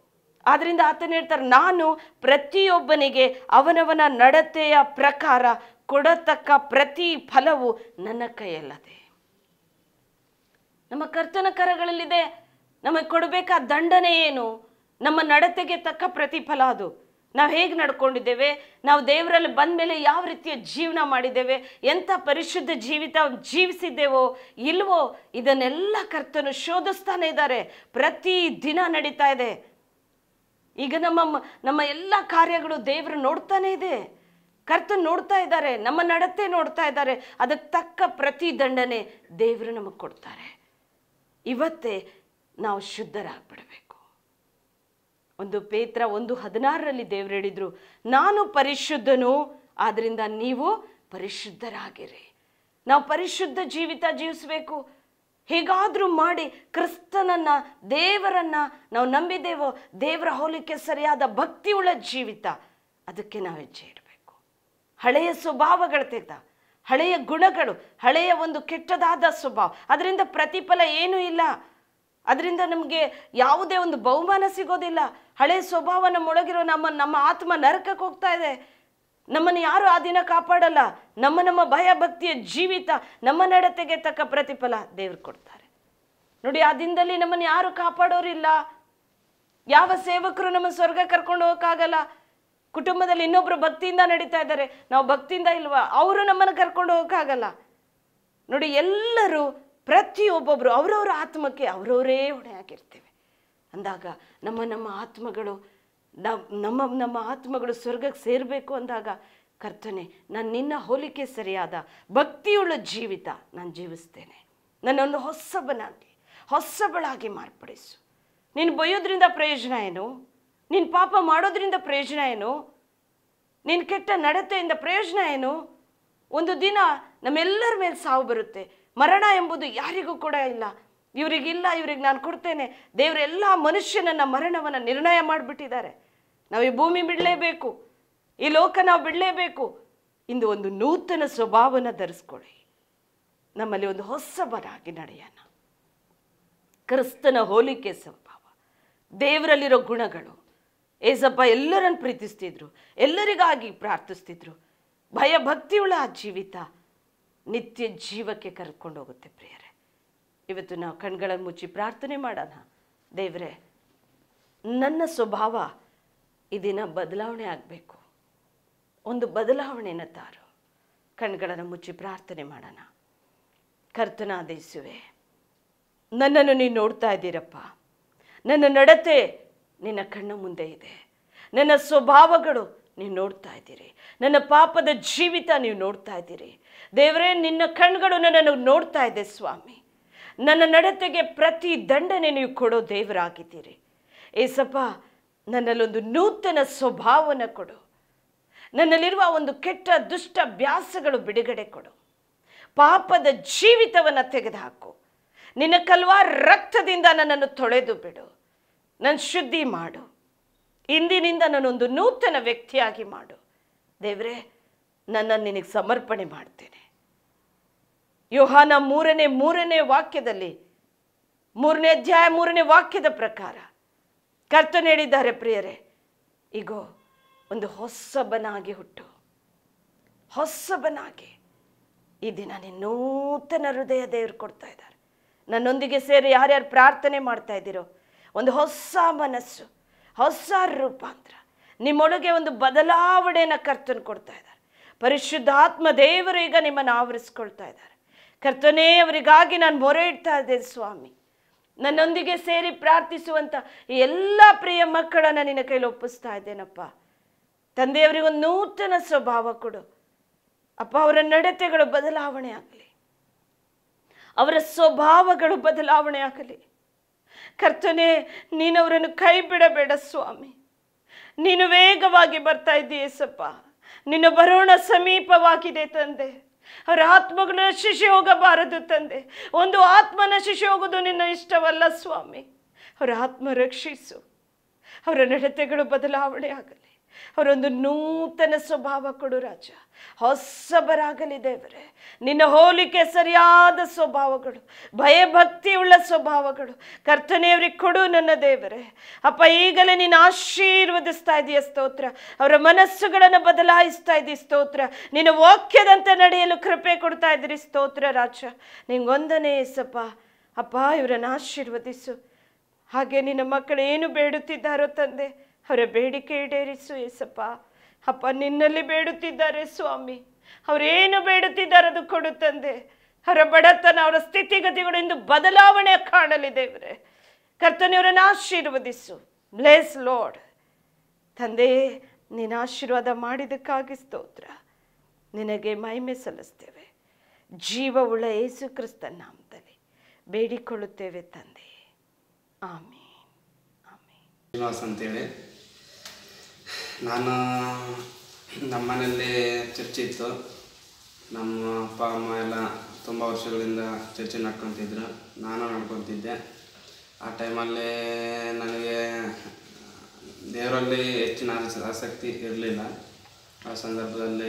ಆದ್ರಿಂದ ಆತನ ಹೇಳ್ತಾರೆ ನಾನು ಪ್ರತಿಯೊಬ್ಬನಿಗೆ ಅವನವನ ನಡತೆಯ ಪ್ರಕಾರ ಕೊಡತಕ್ಕ ಪ್ರತಿ ಫಲವು ನನ್ನ ಕೈಯಲ್ಲದೆ ನಮ್ಮ ಕರ್ತನ ಕರಗಳಲ್ಲಿದೆ ನಮಗೆ ಕೊಡಬೇಕಾದ ದಂಡನೆ ಏನು ನಮ್ಮ ನಡತೆಗೆ ತಕ್ಕ ಪ್ರತಿಫಲ ಅದು ನಾವು ಹೇಗೆ ನಡ್ಕೊಂಡಿದ್ದೇವೆ ನಾವು ದೇವರಲ್ಲಿ ಬಂದ ಮೇಲೆ ಯಾವ ರೀತಿಯ ಜೀವನ ಮಾಡಿದ್ದೇವೆ ಎಂಥ ಪರಿಶುದ್ಧ ಜೀವಿತ ಜೀವಿಸಿದ್ದೇವೋ ಇಲ್ವೋ ಇದನ್ನೆಲ್ಲ ಕರ್ತನು ಶೋಧಿಸ್ತಾನೆ ಇದ್ದಾರೆ ಪ್ರತಿ ದಿನ ನಡೀತಾ ಇದೆ ಈಗ ನಮ್ಮ ಮ- ನಮ್ಮ ಎಲ್ಲ ಕಾರ್ಯಗಳು ದೇವರು ನೋಡ್ತಾನೆ ಇದೆ ಕರ್ತನ್ ನೋಡ್ತಾ ಇದ್ದಾರೆ ನಮ್ಮ ನಡತೆ ನೋಡ್ತಾ ಇದ್ದಾರೆ ಅದಕ್ಕೆ ತಕ್ಕ ಪ್ರತಿ ದಂಡನೆ ದೇವರು ನಮಗೆ ಕೊಡ್ತಾರೆ ಇವತ್ತೇ ನಾವು ಶುದ್ಧರಾಗ್ಬಿಡಬೇಕು ಒಂದು ಪೇತ್ರ ಒಂದು ಹದಿನಾರರಲ್ಲಿ ದೇವ್ರು ಹೇಳಿದ್ರು ನಾನು ಪರಿಶುದ್ಧನು ಆದ್ರಿಂದ ನೀವು ಪರಿಶುದ್ಧರಾಗಿರಿ ನಾವು ಪರಿಶುದ್ಧ ಜೀವಿತ ಜೀವಿಸಬೇಕು ಹೇಗಾದ್ರೂ ಮಾಡಿ ಕ್ರಿಸ್ತನನ್ನ ದೇವರನ್ನ ನಾವು ನಂಬಿದ್ದೇವೋ ದೇವರ ಹೋಲಿಕೆ ಸರಿಯಾದ ಭಕ್ತಿಯುಳ್ಳ ಜೀವಿತ ಅದಕ್ಕೆ ನಾವು ಹೆಜ್ಜೆ ಇಡಬೇಕು ಹಳೆಯ ಸ್ವಭಾವಗಳು ತೆಗೆದ ಹಳೆಯ ಗುಣಗಳು ಹಳೆಯ ಒಂದು ಕೆಟ್ಟದಾದ ಸ್ವಭಾವ ಅದರಿಂದ ಪ್ರತಿಫಲ ಏನೂ ಇಲ್ಲ ಅದರಿಂದ ನಮಗೆ ಯಾವುದೇ ಒಂದು ಬಹುಮಾನ ಸಿಗೋದಿಲ್ಲ ಹಳೆಯ ಸ್ವಭಾವ ನಮ್ಮೊಳಗಿರೋ ನಮ್ಮ ನಮ್ಮ ಆತ್ಮ ನರಕಕ್ಕೆ ಹೋಗ್ತಾ ಇದೆ ನಮ್ಮನ್ನು ಯಾರು ಆ ದಿನ ಕಾಪಾಡಲ್ಲ ನಮ್ಮ ನಮ್ಮ ಭಯ ಭಕ್ತಿಯ ಜೀವಿತ ನಮ್ಮ ನಡತೆಗೆ ತಕ್ಕ ಪ್ರತಿಫಲ ದೇವ್ರು ಕೊಡ್ತಾರೆ ನೋಡಿ ಆ ದಿನದಲ್ಲಿ ನಮ್ಮನ್ನು ಯಾರು ಕಾಪಾಡೋರಿಲ್ಲ ಯಾವ ಸೇವಕರು ನಮ್ಮ ಸ್ವರ್ಗ ಕರ್ಕೊಂಡು ಹೋಗೋಕ್ಕಾಗಲ್ಲ ಕುಟುಂಬದಲ್ಲಿ ಇನ್ನೊಬ್ರು ಭಕ್ತಿಯಿಂದ ನಡೀತಾ ಇದ್ದಾರೆ ನಾವು ಭಕ್ತಿಯಿಂದ ಇಲ್ವಾ ಅವರು ನಮ್ಮನ್ನು ಕರ್ಕೊಂಡು ಹೋಗೋಕ್ಕಾಗಲ್ಲ ನೋಡಿ ಎಲ್ಲರೂ ಪ್ರತಿಯೊಬ್ಬೊಬ್ಬರು ಅವರವರ ಆತ್ಮಕ್ಕೆ ಅವರವರೇ ಹೊಣೆ ಹಾಕಿರ್ತೇವೆ ಅಂದಾಗ ನಮ್ಮ ನಮ್ಮ ಆತ್ಮಗಳು ನಾವು ನಮ್ಮ ನಮ್ಮ ಆತ್ಮಗಳು ಸ್ವರ್ಗಕ್ಕೆ ಸೇರಬೇಕು ಅಂದಾಗ ಕರ್ತನೆ ನಾನು ನಿನ್ನ ಹೋಲಿಕೆ ಸರಿಯಾದ ಭಕ್ತಿಯುಳ್ಳ ಜೀವಿತ ನಾನು ಜೀವಿಸ್ತೇನೆ ನನ್ನನ್ನು ಹೊಸಬನಾಗಿ ಹೊಸಬಳಾಗಿ ಮಾರ್ಪಡಿಸು ನೀನು ಬೈಯೋದ್ರಿಂದ ಪ್ರಯೋಜನ ಏನು ನೀನು ಪಾಪ ಮಾಡೋದ್ರಿಂದ ಪ್ರಯೋಜನ ಏನು ನೀನು ಕೆಟ್ಟ ನಡತೆಯಿಂದ ಪ್ರಯೋಜನ ಏನು ಒಂದು ದಿನ ನಮ್ಮೆಲ್ಲರ ಮೇಲೆ ಸಾವು ಬರುತ್ತೆ ಮರಣ ಎಂಬುದು ಯಾರಿಗೂ ಕೂಡ ಇಲ್ಲ ಇವರಿಗಿಲ್ಲ ಇವ್ರಿಗೆ ನಾನು ಕೊಡ್ತೇನೆ ದೇವರು ಎಲ್ಲ ಮನುಷ್ಯನನ್ನ ಮರಣವನ್ನು ನಿರ್ಣಯ ಮಾಡಿಬಿಟ್ಟಿದ್ದಾರೆ ನಾವು ಈ ಭೂಮಿ ಬಿಡಲೇಬೇಕು ಈ ಲೋಕ ನಾವು ಬಿಡಲೇಬೇಕು ಇಂದು ಒಂದು ನೂತನ ಸ್ವಭಾವನ ಧರಿಸ್ಕೊಳ್ಳಿ ನಮ್ಮಲ್ಲಿ ಒಂದು ಹೊಸಬರಾಗಿ ನಡೆಯೋಣ ಕ್ರಿಸ್ತನ ಹೋಲಿಕೆ ಸ್ವಭಾವ ದೇವರಲ್ಲಿರೋ ಗುಣಗಳು ಏಸಪ್ಪ ಎಲ್ಲರನ್ನು ಪ್ರೀತಿಸ್ತಿದ್ರು ಎಲ್ಲರಿಗಾಗಿ ಪ್ರಾರ್ಥಿಸ್ತಿದ್ರು ಭಯ ಭಕ್ತಿಯುಳ್ಳ ಆ ಜೀವಿತ ನಿತ್ಯ ಜೀವಕ್ಕೆ ಕರ್ಕೊಂಡು ಹೋಗುತ್ತೆ ಪ್ರಿಯರೇ ಇವತ್ತು ನಾವು ಕಣ್ಗಳನ್ನು ಮುಚ್ಚಿ ಪ್ರಾರ್ಥನೆ ಮಾಡೋಣ ದೇವರೇ ನನ್ನ ಸ್ವಭಾವ ಈ ದಿನ ಬದಲಾವಣೆ ಆಗಬೇಕು ಒಂದು ಬದಲಾವಣೆನ ತಾರು ಕಣ್ಗಳನ್ನು ಮುಚ್ಚಿ ಪ್ರಾರ್ಥನೆ ಮಾಡೋಣ ಕರ್ತನ ಆದೇಶುವೆ ನನ್ನನ್ನು ನೀನು ನೋಡ್ತಾ ಇದ್ದೀರಪ್ಪ ನನ್ನ ನಡತೆ ನಿನ್ನ ಕಣ್ಣ ಮುಂದೆ ಇದೆ ನನ್ನ ಸ್ವಭಾವಗಳು ನೀವು ನೋಡ್ತಾ ಇದ್ದೀರಿ ನನ್ನ ಪಾಪದ ಜೀವಿತ ನೀವು ನೋಡ್ತಾ ಇದ್ದೀರಿ ದೇವರೇ ನಿನ್ನ ಕಣ್ಗಳು ನನ್ನನ್ನು ನೋಡ್ತಾ ಇದೆ ಸ್ವಾಮಿ ನನ್ನ ನಡತೆಗೆ ಪ್ರತಿ ದಂಡನೆ ನೀವು ಕೊಡೋ ದೇವರಾಗಿದ್ದೀರಿ ಏಸಪ್ಪ ನನ್ನಲ್ಲೊಂದು ನೂತನ ಸ್ವಭಾವನ ಕೊಡು ನನ್ನಲ್ಲಿರುವ ಒಂದು ಕೆಟ್ಟ ದುಷ್ಟ ಅಭ್ಯಾಸಗಳು ಬಿಡುಗಡೆ ಕೊಡು ಪಾಪದ ಜೀವಿತವನ್ನು ತೆಗೆದುಹಾಕು ನಿನ್ನ ಕಲ್ವಾರ್ ರಕ್ತದಿಂದ ನನ್ನನ್ನು ತೊಳೆದು ಬಿಡು ನನ್ನ ಶುದ್ಧಿ ಮಾಡು ಇಂದಿನಿಂದ ನಾನೊಂದು ನೂತನ ವ್ಯಕ್ತಿಯಾಗಿ ಮಾಡು ದೇವರೇ ನನ್ನನ್ನು ನಿನಗೆ ಸಮರ್ಪಣೆ ಮಾಡ್ತೇನೆ ಯೋಹಾನ ಮೂರನೇ ಮೂರನೇ ವಾಕ್ಯದಲ್ಲಿ ಮೂರನೇ ಅಧ್ಯಾಯ ಮೂರನೇ ವಾಕ್ಯದ ಪ್ರಕಾರ ಕರ್ತನ ಹೇಳಿದ್ದಾರೆ ಪ್ರಿಯರೇ ಈಗೋ ಒಂದು ಹೊಸಬನಾಗಿ ಹುಟ್ಟು ಹೊಸಬನಾಗಿ ಈ ದಿನ ನೀನು ನೂತನ ಹೃದಯ ದೇವರು ಕೊಡ್ತಾ ಇದ್ದಾರೆ ನನ್ನೊಂದಿಗೆ ಸೇರಿ ಯಾರ್ಯಾರು ಪ್ರಾರ್ಥನೆ ಮಾಡ್ತಾ ಇದ್ದೀರೋ ಒಂದು ಹೊಸ ಮನಸ್ಸು ಹೊಸ ರೂಪಾಂತರ ನಿಮ್ಮೊಳಗೆ ಒಂದು ಬದಲಾವಣೆಯನ್ನು ಕರ್ತನ ಕೊಡ್ತಾ ಇದ್ದಾರೆ ಪರಿಶುದ್ಧಾತ್ಮ ದೇವರು ಈಗ ನಿಮ್ಮನ್ನು ಆವರಿಸ್ಕೊಳ್ತಾ ಇದ್ದಾರೆ ಕರ್ತನೇ ಅವರಿಗಾಗಿ ನಾನು ಮೊರೆ ಇಡ್ತಾ ಇದ್ದೇನೆ ಸ್ವಾಮಿ ನನ್ನೊಂದಿಗೆ ಸೇರಿ ಪ್ರಾರ್ಥಿಸುವಂಥ ಈ ಎಲ್ಲ ಪ್ರಿಯ ಮಕ್ಕಳನ್ನು ನಿನ್ನ ಕೈಲಿ ಒಪ್ಪಿಸ್ತಾ ಇದ್ದೇನಪ್ಪ ತಂದೆಯವರಿಗೆ ಒಂದು ನೂತನ ಸ್ವಭಾವ ಕೊಡು ಅಪ್ಪ ಅವರ ನಡತೆಗಳು ಬದಲಾವಣೆ ಆಗಲಿ ಅವರ ಸ್ವಭಾವಗಳು ಬದಲಾವಣೆ ಆಗಲಿ ಕರ್ತನೆ ನೀನು ಅವರನ್ನು ಕೈ ಬಿಡಬೇಡ ಸ್ವಾಮಿ ನೀನು ವೇಗವಾಗಿ ಬರ್ತಾ ಇದ್ದೀಯೇಸಪ್ಪ ನಿನ್ನ ಬರೋಣ ಸಮೀಪವಾಗಿದೆ ತಂದೆ ಅವರ ಆತ್ಮಗಳು ನಶಿಸಿ ಹೋಗಬಾರದು ತಂದೆ ಒಂದು ಆತ್ಮ ನಶಿಸಿ ಹೋಗೋದು ನಿನ್ನ ಇಷ್ಟವಲ್ಲ ಸ್ವಾಮಿ ಅವರ ಆತ್ಮ ರಕ್ಷಿಸು ಅವರ ನಡತೆಗಳು ಬದಲಾವಣೆ ಆಗಲಿ ಅವರೊಂದು ನೂತನ ಸ್ವಭಾವ ಕೊಡು ರಾಜ ಹೊಸಬರಾಗಲಿ ದೇವರೇ ನಿನ್ನ ಹೋಲಿಕೆ ಸರಿಯಾದ ಸ್ವಭಾವಗಳು ಭಯಭಕ್ತಿಯುಳ್ಳ ಸ್ವಭಾವಗಳು ಕರ್ತನೆ ಅವ್ರಿಗೆ ಕೊಡು ನನ್ನ ದೇವರೇ ಅಪ್ಪ ಈಗಲೇ ನೀನು ಆಶೀರ್ವದಿಸ್ತಾ ಇದೆಯ ಸ್ತೋತ್ರ ಅವರ ಮನಸ್ಸುಗಳನ್ನು ಬದಲಾಯಿಸ್ತಾ ಇದ್ದೀವಿ ಸ್ತೋತ್ರ ನಿನ್ನ ವಾಕ್ಯದಂತೆ ನಡೆಯಲು ಕೃಪೆ ಕೊಡ್ತಾ ಇದ್ದೀರಿ ಸ್ತೋತ್ರ ರಾಜ ನಿಂಗೊಂದನೇ ಏಸಪ್ಪ ಅಪ್ಪ ಇವರನ್ನು ಆಶೀರ್ವದಿಸು ಹಾಗೆ ನಿನ್ನ ಮಕ್ಕಳು ಏನು ಬೇಡುತ್ತಿದ್ದಾರೋ ತಂದೆ ಅವರ ಬೇಡಿಕೆ ಈಡೇರಿಸು ಏಸಪ್ಪ ಅಪ್ಪ ನಿನ್ನಲ್ಲಿ ಬೇಡುತ್ತಿದ್ದಾರೆ ಸ್ವಾಮಿ ಅವರೇನು ಬೇಡುತ್ತಿದ್ದಾರೆ ಅದು ಕೊಡು ತಂದೆ ಅವರ ಬಡತನ ಅವರ ಸ್ಥಿತಿಗತಿಗಳು ಇಂದು ಬದಲಾವಣೆ ಕಾಣಲಿ ದೇವರೇ ಕರ್ತನೆಯವರನ್ನು ಆಶೀರ್ವದಿಸು ಬ್ಲೇಸ್ ಲಾರ್ಡ್ ತಂದೆ ನೀನು ಆಶೀರ್ವಾದ ಮಾಡಿದ್ದಕ್ಕಾಗಿ ಸ್ತೋತ್ರ ನಿನಗೆ ಮಹಿಮೆ ಸಲ್ಲಿಸ್ತೇವೆ ಜೀವವುಳ್ಳ ಯೇಸು ಕ್ರಿಸ್ತನ ನಾಮದಲ್ಲಿ ಬೇಡಿಕೊಳ್ಳುತ್ತೇವೆ ತಂದೆ ಆಮೇನ್ ಆಮೇನ್ ಶ್ರೀನಿವಾಸ್ ಅಂತೇಳಿ ನಾನು ನಮ್ಮ ಮನೆಯಲ್ಲಿ ಚರ್ಚ್ ಇತ್ತು ನಮ್ಮ ಅಪ್ಪ ಅಮ್ಮ ಎಲ್ಲ ತುಂಬ ವರ್ಷಗಳಿಂದ ಚರ್ಚೆ ನಡ್ಕೊತಿದ್ರು ನಾನು ನಡ್ಕೊತಿದ್ದೆ ಆ ಟೈಮಲ್ಲಿ ನನಗೆ ದೇವರಲ್ಲಿ ಹೆಚ್ಚಿನ ಆಸ- ಆಸಕ್ತಿ ಇರಲಿಲ್ಲ ಆ ಸಂದರ್ಭದಲ್ಲಿ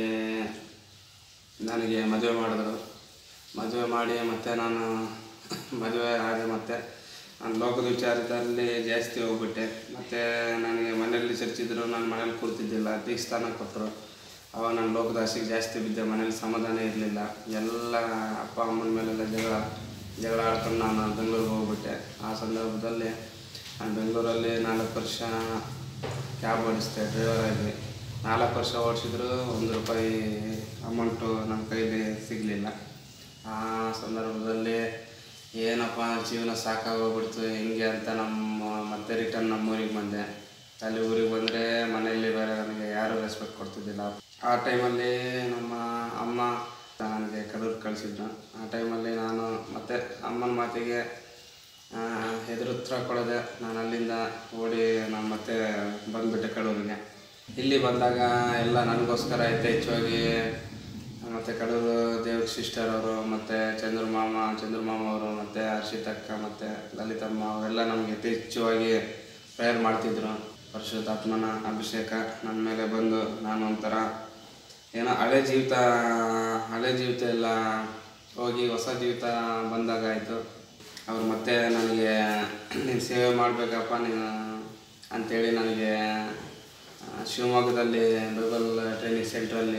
ನನಗೆ ಮದುವೆ ಮಾಡಿದ್ರು ಮದುವೆ ಮಾಡಿ ಮತ್ತೆ ನಾನು ಮದುವೆ ಆಗಿ ಮತ್ತೆ ನಾನು ಲೋಕದ ವಿಚಾರದಲ್ಲಿ ಜಾಸ್ತಿ ಹೋಗ್ಬಿಟ್ಟೆ ಮತ್ತು ನನಗೆ ಮನೆಯಲ್ಲಿ ಚರ್ಚಿದ್ರು ನಾನು ಮನೇಲಿ ಕೂರ್ತಿದ್ದಿಲ್ಲ ದೀಕ್ಷಾನ ಕೊಟ್ಟರು ಅವಾಗ ನಾನು ಲೋಕದ ಆಸೆಗೆ ಜಾಸ್ತಿ ಬಿದ್ದೆ ಮನೇಲಿ ಸಮಾಧಾನ ಇರಲಿಲ್ಲ ಎಲ್ಲ ಅಪ್ಪ ಅಮ್ಮನ ಮೇಲೆಲ್ಲ ಜಗಳ ಜಗಳ ಆಡ್ಕೊಂಡು ನಾನು ಬೆಂಗಳೂರಿಗೆ ಹೋಗ್ಬಿಟ್ಟೆ ಆ ಸಂದರ್ಭದಲ್ಲಿ ನಾನು ಬೆಂಗಳೂರಲ್ಲಿ ನಾಲ್ಕು ವರ್ಷ ಕ್ಯಾಬ್ ಓಡಿಸ್ದೆ ಡ್ರೈವರ್ ಆಗಿ ನಾಲ್ಕು ವರ್ಷ ಓಡಿಸಿದ್ರು ಒಂದು ರೂಪಾಯಿ ಅಮೌಂಟು ನಮ್ಮ ಕೈಲಿ ಸಿಗಲಿಲ್ಲ ಆ ಸಂದರ್ಭದಲ್ಲಿ ಏನಪ್ಪ ಜೀವನ ಸಾಕಾಗೋಗ್ಬಿಡ್ತು ಹೆಂಗೆ ಅಂತ ನಮ್ಮ ಮತ್ತೆ ರಿಟರ್ನ್ ನಮ್ಮ ಊರಿಗೆ ಬಂದೆ ಅಲ್ಲಿ ಊರಿಗೆ ಬಂದರೆ ಮನೆಯಲ್ಲಿ ಬೇರೆ ನನಗೆ ಯಾರೂ ರೆಸ್ಪೆಕ್ಟ್ ಕೊಡ್ತಿದ್ದಿಲ್ಲ ಆ ಟೈಮಲ್ಲಿ ನಮ್ಮ ಅಮ್ಮ ನನಗೆ ಕಡೂರು ಕಳಿಸಿದ್ರು ಆ ಟೈಮಲ್ಲಿ ನಾನು ಮತ್ತೆ ಅಮ್ಮನ ಮಾತಿಗೆ ಎದುರುತ್ತರ ಕೊಡದೆ ನಾನು ಅಲ್ಲಿಂದ ಓಡಿ ನಾನು ಮತ್ತೆ ಬಂದುಬಿಟ್ಟೆ ಕಡೂರಿಗೆ ಇಲ್ಲಿ ಬಂದಾಗ ಎಲ್ಲ ನನಗೋಸ್ಕರ ಯಥೇಚ್ಛವಾಗಿ ಮತ್ತು ಕಡೂರು ದೇವ್ರ ಸಿಸ್ಟರ್ ಅವರು ಮತ್ತು ಚಂದ್ರಮಾಮ ಚಂದ್ರಮಾಮ ಅವರು ಮತ್ತು ಹರ್ಷಿತಕ್ಕ ಮತ್ತು ಲಲಿತಮ್ಮ ಅವರೆಲ್ಲ ನಮಗೆ ಯಥೇಚ್ಛವಾಗಿ ಪ್ರೇಯರ್ ಮಾಡ್ತಿದ್ರು ಪರಿಶುದ್ಧಾತ್ಮನ ಅಭಿಷೇಕ ನನ್ನ ಮೇಲೆ ಬಂದು ನಾನು ಒಂಥರ ಏನೋ ಹಳೆ ಜೀವಿತ ಹಳೆ ಜೀವಿತ ಎಲ್ಲ ಹೋಗಿ ಹೊಸ ಜೀವಿತ ಬಂದಾಗ ಆಯಿತು ಅವ್ರು ಮತ್ತೆ ನನಗೆ ನೀನು ಸೇವೆ ಮಾಡಬೇಕಪ್ಪ ನೀನು ಅಂಥೇಳಿ ನನಗೆ ಆ, ಶಿವಮೊಗ್ಗದಲ್ಲಿ ಬೈಬಲ್ ಟ್ರೈನಿಂಗ್ ಸೆಂಟ್ರಲ್ಲಿ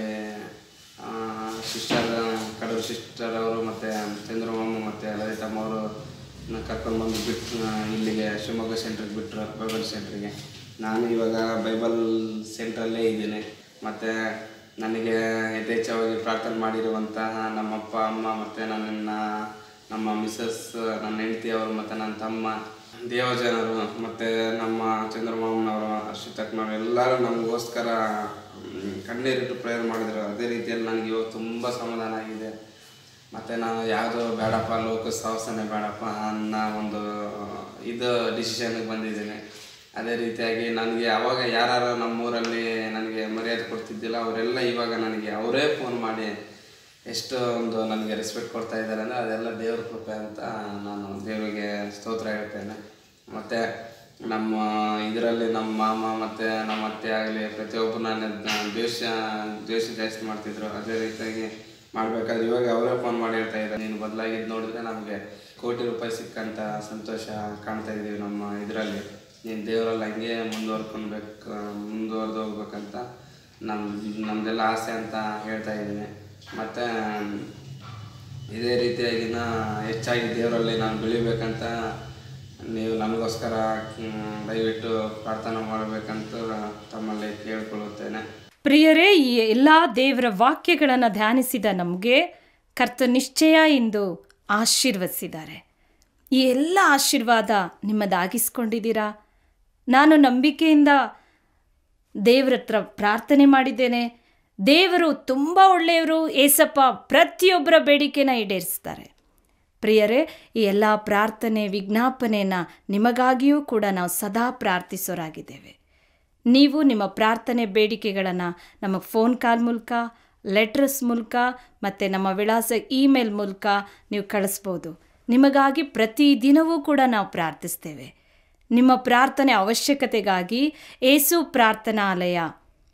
ಸಿಸ್ಟರ್ ಕಡೂರು ಸಿಸ್ಟರ್ ಅವರು ಮತ್ತು ಚಂದ್ರಮಾಮ ಮತ್ತು ಲಲಿತಮ್ಮ ಅವರು ಕರ್ಕೊಂಡು ಬಂದು ಬಿಟ್ಟು ಇಲ್ಲಿಗೆ ಶಿವಮೊಗ್ಗ ಸೆಂಟ್ರಿಗೆ ಬಿಟ್ಟರು ಬೈಬಲ್ ಸೆಂಟ್ರಿಗೆ ನಾನು ಇವಾಗ ಬೈಬಲ್ ಸೆಂಟ್ರಲ್ಲೇ ಇದ್ದೀನಿ ಮತ್ತು ನನಗೆ ಯಥೇಚ್ಛವಾಗಿ ಪ್ರಾರ್ಥನೆ ಮಾಡಿರುವಂತಹ ನಮ್ಮಪ್ಪ ಅಮ್ಮ ಮತ್ತು ನನ್ನ ನಮ್ಮ ಮಿಸಸ್ ನನ್ನ ಹೆಂಡತಿ ಅವರು ಮತ್ತು ನನ್ನ ತಮ್ಮ ದೇವಜನರು ಮತ್ತು ನಮ್ಮ ಚಂದ್ರಮಾಮನವರು ಹರ್ಷಿತಕ್ಕನವರು ಎಲ್ಲರೂ ನಮಗೋಸ್ಕರ ಮ್, ಕಣ್ಣೀರಿಟ್ಟು ಪ್ರೇಯರ್ ಮಾಡಿದರು ಅದೇ ರೀತಿಯಲ್ಲಿ ನನಗೆ ಇವಾಗ ತುಂಬ ಸಮಾಧಾನ ಆಗಿದೆ ಮತ್ತು ನಾನು ಯಾವುದೋ ಬೇಡಪ್ಪ ಲೋಕ ಸಾಹಸನೆ ಬೇಡಪ್ಪ ಅನ್ನೋ ಒಂದು ಇದು ಡಿಸಿಷನ್ಗೆ ಬಂದಿದ್ದೀನಿ ಅದೇ ರೀತಿಯಾಗಿ ನನಗೆ ಅವಾಗ ಯಾರು ನಮ್ಮೂರಲ್ಲಿ ನನಗೆ ಮರ್ಯಾದೆ ಕೊಡ್ತಿದ್ದಿಲ್ಲ ಅವರೆಲ್ಲ ಇವಾಗ ನನಗೆ ಅವರೇ ಫೋನ್ ಮಾಡಿ ಎಷ್ಟು ಒಂದು ನನಗೆ ರೆಸ್ಪೆಕ್ಟ್ ಕೊಡ್ತಾ ಇದ್ದಾರೆ ಅಂದರೆ ಅದೆಲ್ಲ ದೇವ್ರ ಕೃಪೆ ಅಂತ ನಾನು ದೇವರಿಗೆ ಸ್ತೋತ್ರ ಹೇಳ್ತೇನೆ ಮತ್ತು ನಮ್ಮ ಇದರಲ್ಲಿ ನಮ್ಮ ಮಾಮ ಮತ್ತು ನಮ್ಮ ಅತ್ತೆ ಆಗಲಿ ಪ್ರತಿಯೊಬ್ಬರು ನನ್ನ ದ್ವೇಷ ದ್ವೇಷ ಜಾಸ್ತಿ ಮಾಡ್ತಿದ್ರು ಅದೇ ರೀತಿಯಾಗಿ ಮಾಡಬೇಕಾದ್ರೆ ಇವಾಗ ಅವರೇ ಫೋನ್ ಮಾಡಿ ಹೇಳ್ತಾ ಇದ್ದಾರೆ ನೀನು ಬದಲಾಗಿದ್ದು ನೋಡಿದ್ರೆ ನಮಗೆ ಕೋಟಿ ರೂಪಾಯಿ ಸಿಕ್ಕಂಥ ಸಂತೋಷ ಕಾಣ್ತಾ ಇದ್ದೀವಿ ನಮ್ಮ ಇದರಲ್ಲಿ ನೀನು ದೇವರಲ್ಲಿ ಹಂಗೆ ಮುಂದುವರ್ಕೊಳ್ಬೇಕು ಮುಂದುವರೆದು ಹೋಗ್ಬೇಕಂತ ನಮ್ಮ ನಮ್ಮದೆಲ್ಲ ಆಸೆ ಅಂತ ಹೇಳ್ತಾ ಇದ್ದೀನಿ ಮತ್ತು ಇದೇ ರೀತಿಯಾಗಿನ ಹೆಚ್ಚಾಗಿ ದೇವರಲ್ಲಿ ನಾನು ಬೆಳಿಬೇಕಂತ ನೀವು ನಮಗೋಸ್ಕರ ಮ್, ದಯವಿಟ್ಟು ಪ್ರಾರ್ಥನೆ ಮಾಡಬೇಕಂತ ತಮ್ಮಲ್ಲಿ ಕೇಳಿಕೊಳ್ಳುತ್ತೇನೆ ಪ್ರಿಯರೇ ಈ ಎಲ್ಲ ದೇವರ ವಾಕ್ಯಗಳನ್ನು ಧ್ಯಾನಿಸಿದ ನಮಗೆ ಕರ್ತ ನಿಶ್ಚಯ ಎಂದು ಆಶೀರ್ವದಿಸಿದ್ದಾರೆ ಈ ಎಲ್ಲ ಆಶೀರ್ವಾದ ನಿಮ್ಮದಾಗಿಸ್ಕೊಂಡಿದ್ದೀರಾ ನಾನು ನಂಬಿಕೆಯಿಂದ ದೇವರ ಹತ್ರ ಪ್ರಾರ್ಥನೆ ಮಾಡಿದ್ದೇನೆ ದೇವರು ತುಂಬ ಒಳ್ಳೆಯವರು ಏಸಪ್ಪ ಪ್ರತಿಯೊಬ್ಬರ ಬೇಡಿಕೆನ ಈಡೇರಿಸ್ತಾರೆ ಪ್ರಿಯರೇ ಈ ಎಲ್ಲ ಪ್ರಾರ್ಥನೆ ವಿಜ್ಞಾಪನೆಯನ್ನು ನಿಮಗಾಗಿಯೂ ಕೂಡ ನಾವು ಸದಾ ಪ್ರಾರ್ಥಿಸೋರಾಗಿದ್ದೇವೆ ನೀವು ನಿಮ್ಮ ಪ್ರಾರ್ಥನೆ ಬೇಡಿಕೆಗಳನ್ನು ನಮ್ಮ ಫೋನ್ ಕಾಲ್ ಮೂಲಕ ಲೆಟರ್ಸ್ ಮೂಲಕ ಮತ್ತು ನಮ್ಮ ವಿಳಾಸ ಇಮೇಲ್ ಮೂಲಕ ನೀವು ಕಳಿಸ್ಬೋದು ನಿಮಗಾಗಿ ಪ್ರತಿದಿನವೂ ಕೂಡ ನಾವು ಪ್ರಾರ್ಥಿಸ್ತೇವೆ ನಿಮ್ಮ ಪ್ರಾರ್ಥನೆ ಅವಶ್ಯಕತೆಗಾಗಿ ಏಸು ಪ್ರಾರ್ಥನಾಲಯ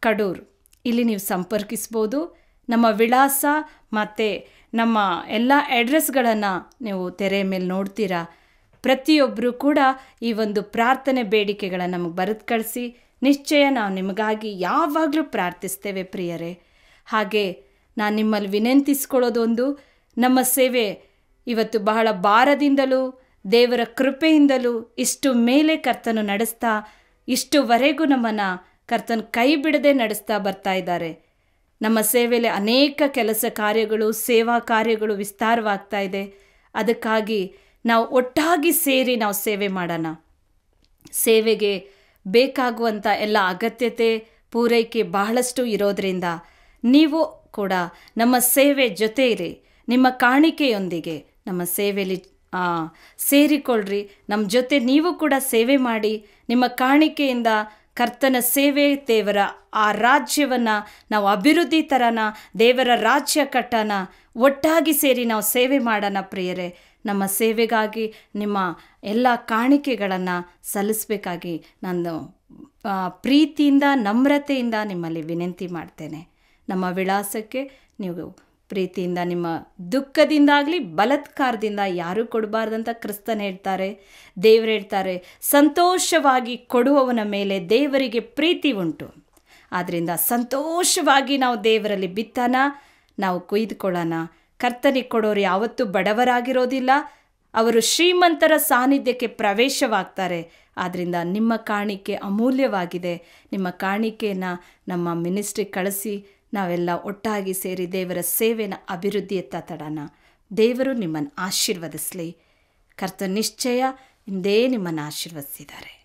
ಕಡೂರ್ ಇಲ್ಲಿ ನೀವು ಸಂಪರ್ಕಿಸ್ಬೋದು ನಮ್ಮ ವಿಳಾಸ ಮತ್ತು ನಮ್ಮ ಎಲ್ಲ ಅಡ್ರೆಸ್ಗಳನ್ನು ನೀವು ತೆರೆ ಮೇಲೆ ನೋಡ್ತೀರಾ ಪ್ರತಿಯೊಬ್ಬರೂ ಕೂಡ ಈ ಒಂದು ಪ್ರಾರ್ಥನೆ ಬೇಡಿಕೆಗಳನ್ನು ನಮಗೆ ಬರೆದು ಕಳಿಸಿ ನಿಶ್ಚಯ ನಾವು ನಿಮಗಾಗಿ ಯಾವಾಗಲೂ ಪ್ರಾರ್ಥಿಸ್ತೇವೆ ಪ್ರಿಯರೇ ಹಾಗೆ ನಾನು ನಿಮ್ಮಲ್ಲಿ ವಿನಂತಿಸ್ಕೊಳ್ಳೋದೊಂದು ನಮ್ಮ ಸೇವೆ ಇವತ್ತು ಬಹಳ ಭಾರದಿಂದಲೂ ದೇವರ ಕೃಪೆಯಿಂದಲೂ ಇಷ್ಟು ಮೇಲೆ ಕರ್ತನು ನಡೆಸ್ತಾ ಇಷ್ಟುವರೆಗೂ ನಮ್ಮನ್ನು ಕರ್ತನು ಕೈ ಬಿಡದೆ ನಡೆಸ್ತಾ ಬರ್ತಾ ಇದ್ದಾರೆ ನಮ್ಮ ಸೇವೆಯಲ್ಲಿ ಅನೇಕ ಕೆಲಸ ಕಾರ್ಯಗಳು ಸೇವಾ ಕಾರ್ಯಗಳು ವಿಸ್ತಾರವಾಗ್ತಾ ಇದೆ ಅದಕ್ಕಾಗಿ ನಾವು ಒಟ್ಟಾಗಿ ಸೇರಿ ನಾವು ಸೇವೆ ಮಾಡೋಣ ಸೇವೆಗೆ ಬೇಕಾಗುವಂಥ ಎಲ್ಲ ಅಗತ್ಯತೆ ಪೂರೈಕೆ ಬಹಳಷ್ಟು ಇರೋದರಿಂದ ನೀವು ಕೂಡ ನಮ್ಮ ಸೇವೆ ಜೊತೆ ಇರಿ ನಿಮ್ಮ ಕಾಣಿಕೆಯೊಂದಿಗೆ ನಮ್ಮ ಸೇವೆಯಲ್ಲಿ ಆ, ಸೇರಿಕೊಳ್ಳ್ರಿ ನಮ್ಮ ಜೊತೆ ನೀವು ಕೂಡ ಸೇವೆ ಮಾಡಿ ನಿಮ್ಮ ಕಾಣಿಕೆಯಿಂದ ಕರ್ತನ ಸೇವೆ ದೇವರ ಆ ರಾಜ್ಯವನ್ನು ನಾವು ಅಭಿವೃದ್ಧಿ ತರನ ದೇವರ ರಾಜ್ಯ ಕಟ್ಟೋಣ ಒಟ್ಟಾಗಿ ಸೇರಿ ನಾವು ಸೇವೆ ಮಾಡೋಣ ಪ್ರಿಯರೇ ನಮ್ಮ ಸೇವೆಗಾಗಿ ನಿಮ್ಮ ಎಲ್ಲ ಕಾಣಿಕೆಗಳನ್ನು ಸಲ್ಲಿಸಬೇಕಾಗಿ ನಾನು ಆ, ಪ್ರೀತಿಯಿಂದ ನಮ್ರತೆಯಿಂದ ನಿಮ್ಮಲ್ಲಿ ವಿನಂತಿ ಮಾಡ್ತೇನೆ ನಮ್ಮ ವಿಳಾಸಕ್ಕೆ ನೀವು ಪ್ರೀತಿಯಿಂದ ನಿಮ್ಮ ದುಃಖದಿಂದಾಗಲಿ ಬಲತ್ಕಾರದಿಂದ ಯಾರೂ ಕೊಡಬಾರ್ದಂತ ಕ್ರಿಸ್ತನ್ ಹೇಳ್ತಾರೆ ದೇವರು ಹೇಳ್ತಾರೆ ಸಂತೋಷವಾಗಿ ಕೊಡುವವನ ಮೇಲೆ ದೇವರಿಗೆ ಪ್ರೀತಿ ಉಂಟು ಆದ್ದರಿಂದ ಸಂತೋಷವಾಗಿ ನಾವು ದೇವರಲ್ಲಿ ಬಿತ್ತನ ನಾವು ಕೊಯ್ದುಕೊಳ್ಳೋಣ ಕರ್ತನಿಗೆ ಕೊಡೋರು ಯಾವತ್ತೂ ಬಡವರಾಗಿರೋದಿಲ್ಲ ಅವರು ಶ್ರೀಮಂತರ ಸಾನ್ನಿಧ್ಯಕ್ಕೆ ಪ್ರವೇಶವಾಗ್ತಾರೆ ಆದ್ದರಿಂದ ನಿಮ್ಮ ಕಾಣಿಕೆ ಅಮೂಲ್ಯವಾಗಿದೆ ನಿಮ್ಮ ಕಾಣಿಕೆಯನ್ನು ನಮ್ಮ ಮಿನಿಸ್ಟ್ರಿಗೆ ಕಳಿಸಿ ನಾವೆಲ್ಲ ಒಟ್ಟಾಗಿ ಸೇರಿ ದೇವರ ಸೇವೆನ ಅಭಿವೃದ್ಧಿಯತ್ತ ತಡೋಣ ದೇವರು ನಿಮ್ಮನ್ನು ಆಶೀರ್ವದಿಸಲಿ ಕರ್ತ ನಿಶ್ಚಯ ಇಂದೇ ನಿಮ್ಮನ್ನು ಆಶೀರ್ವದಿಸಿದ್ದಾರೆ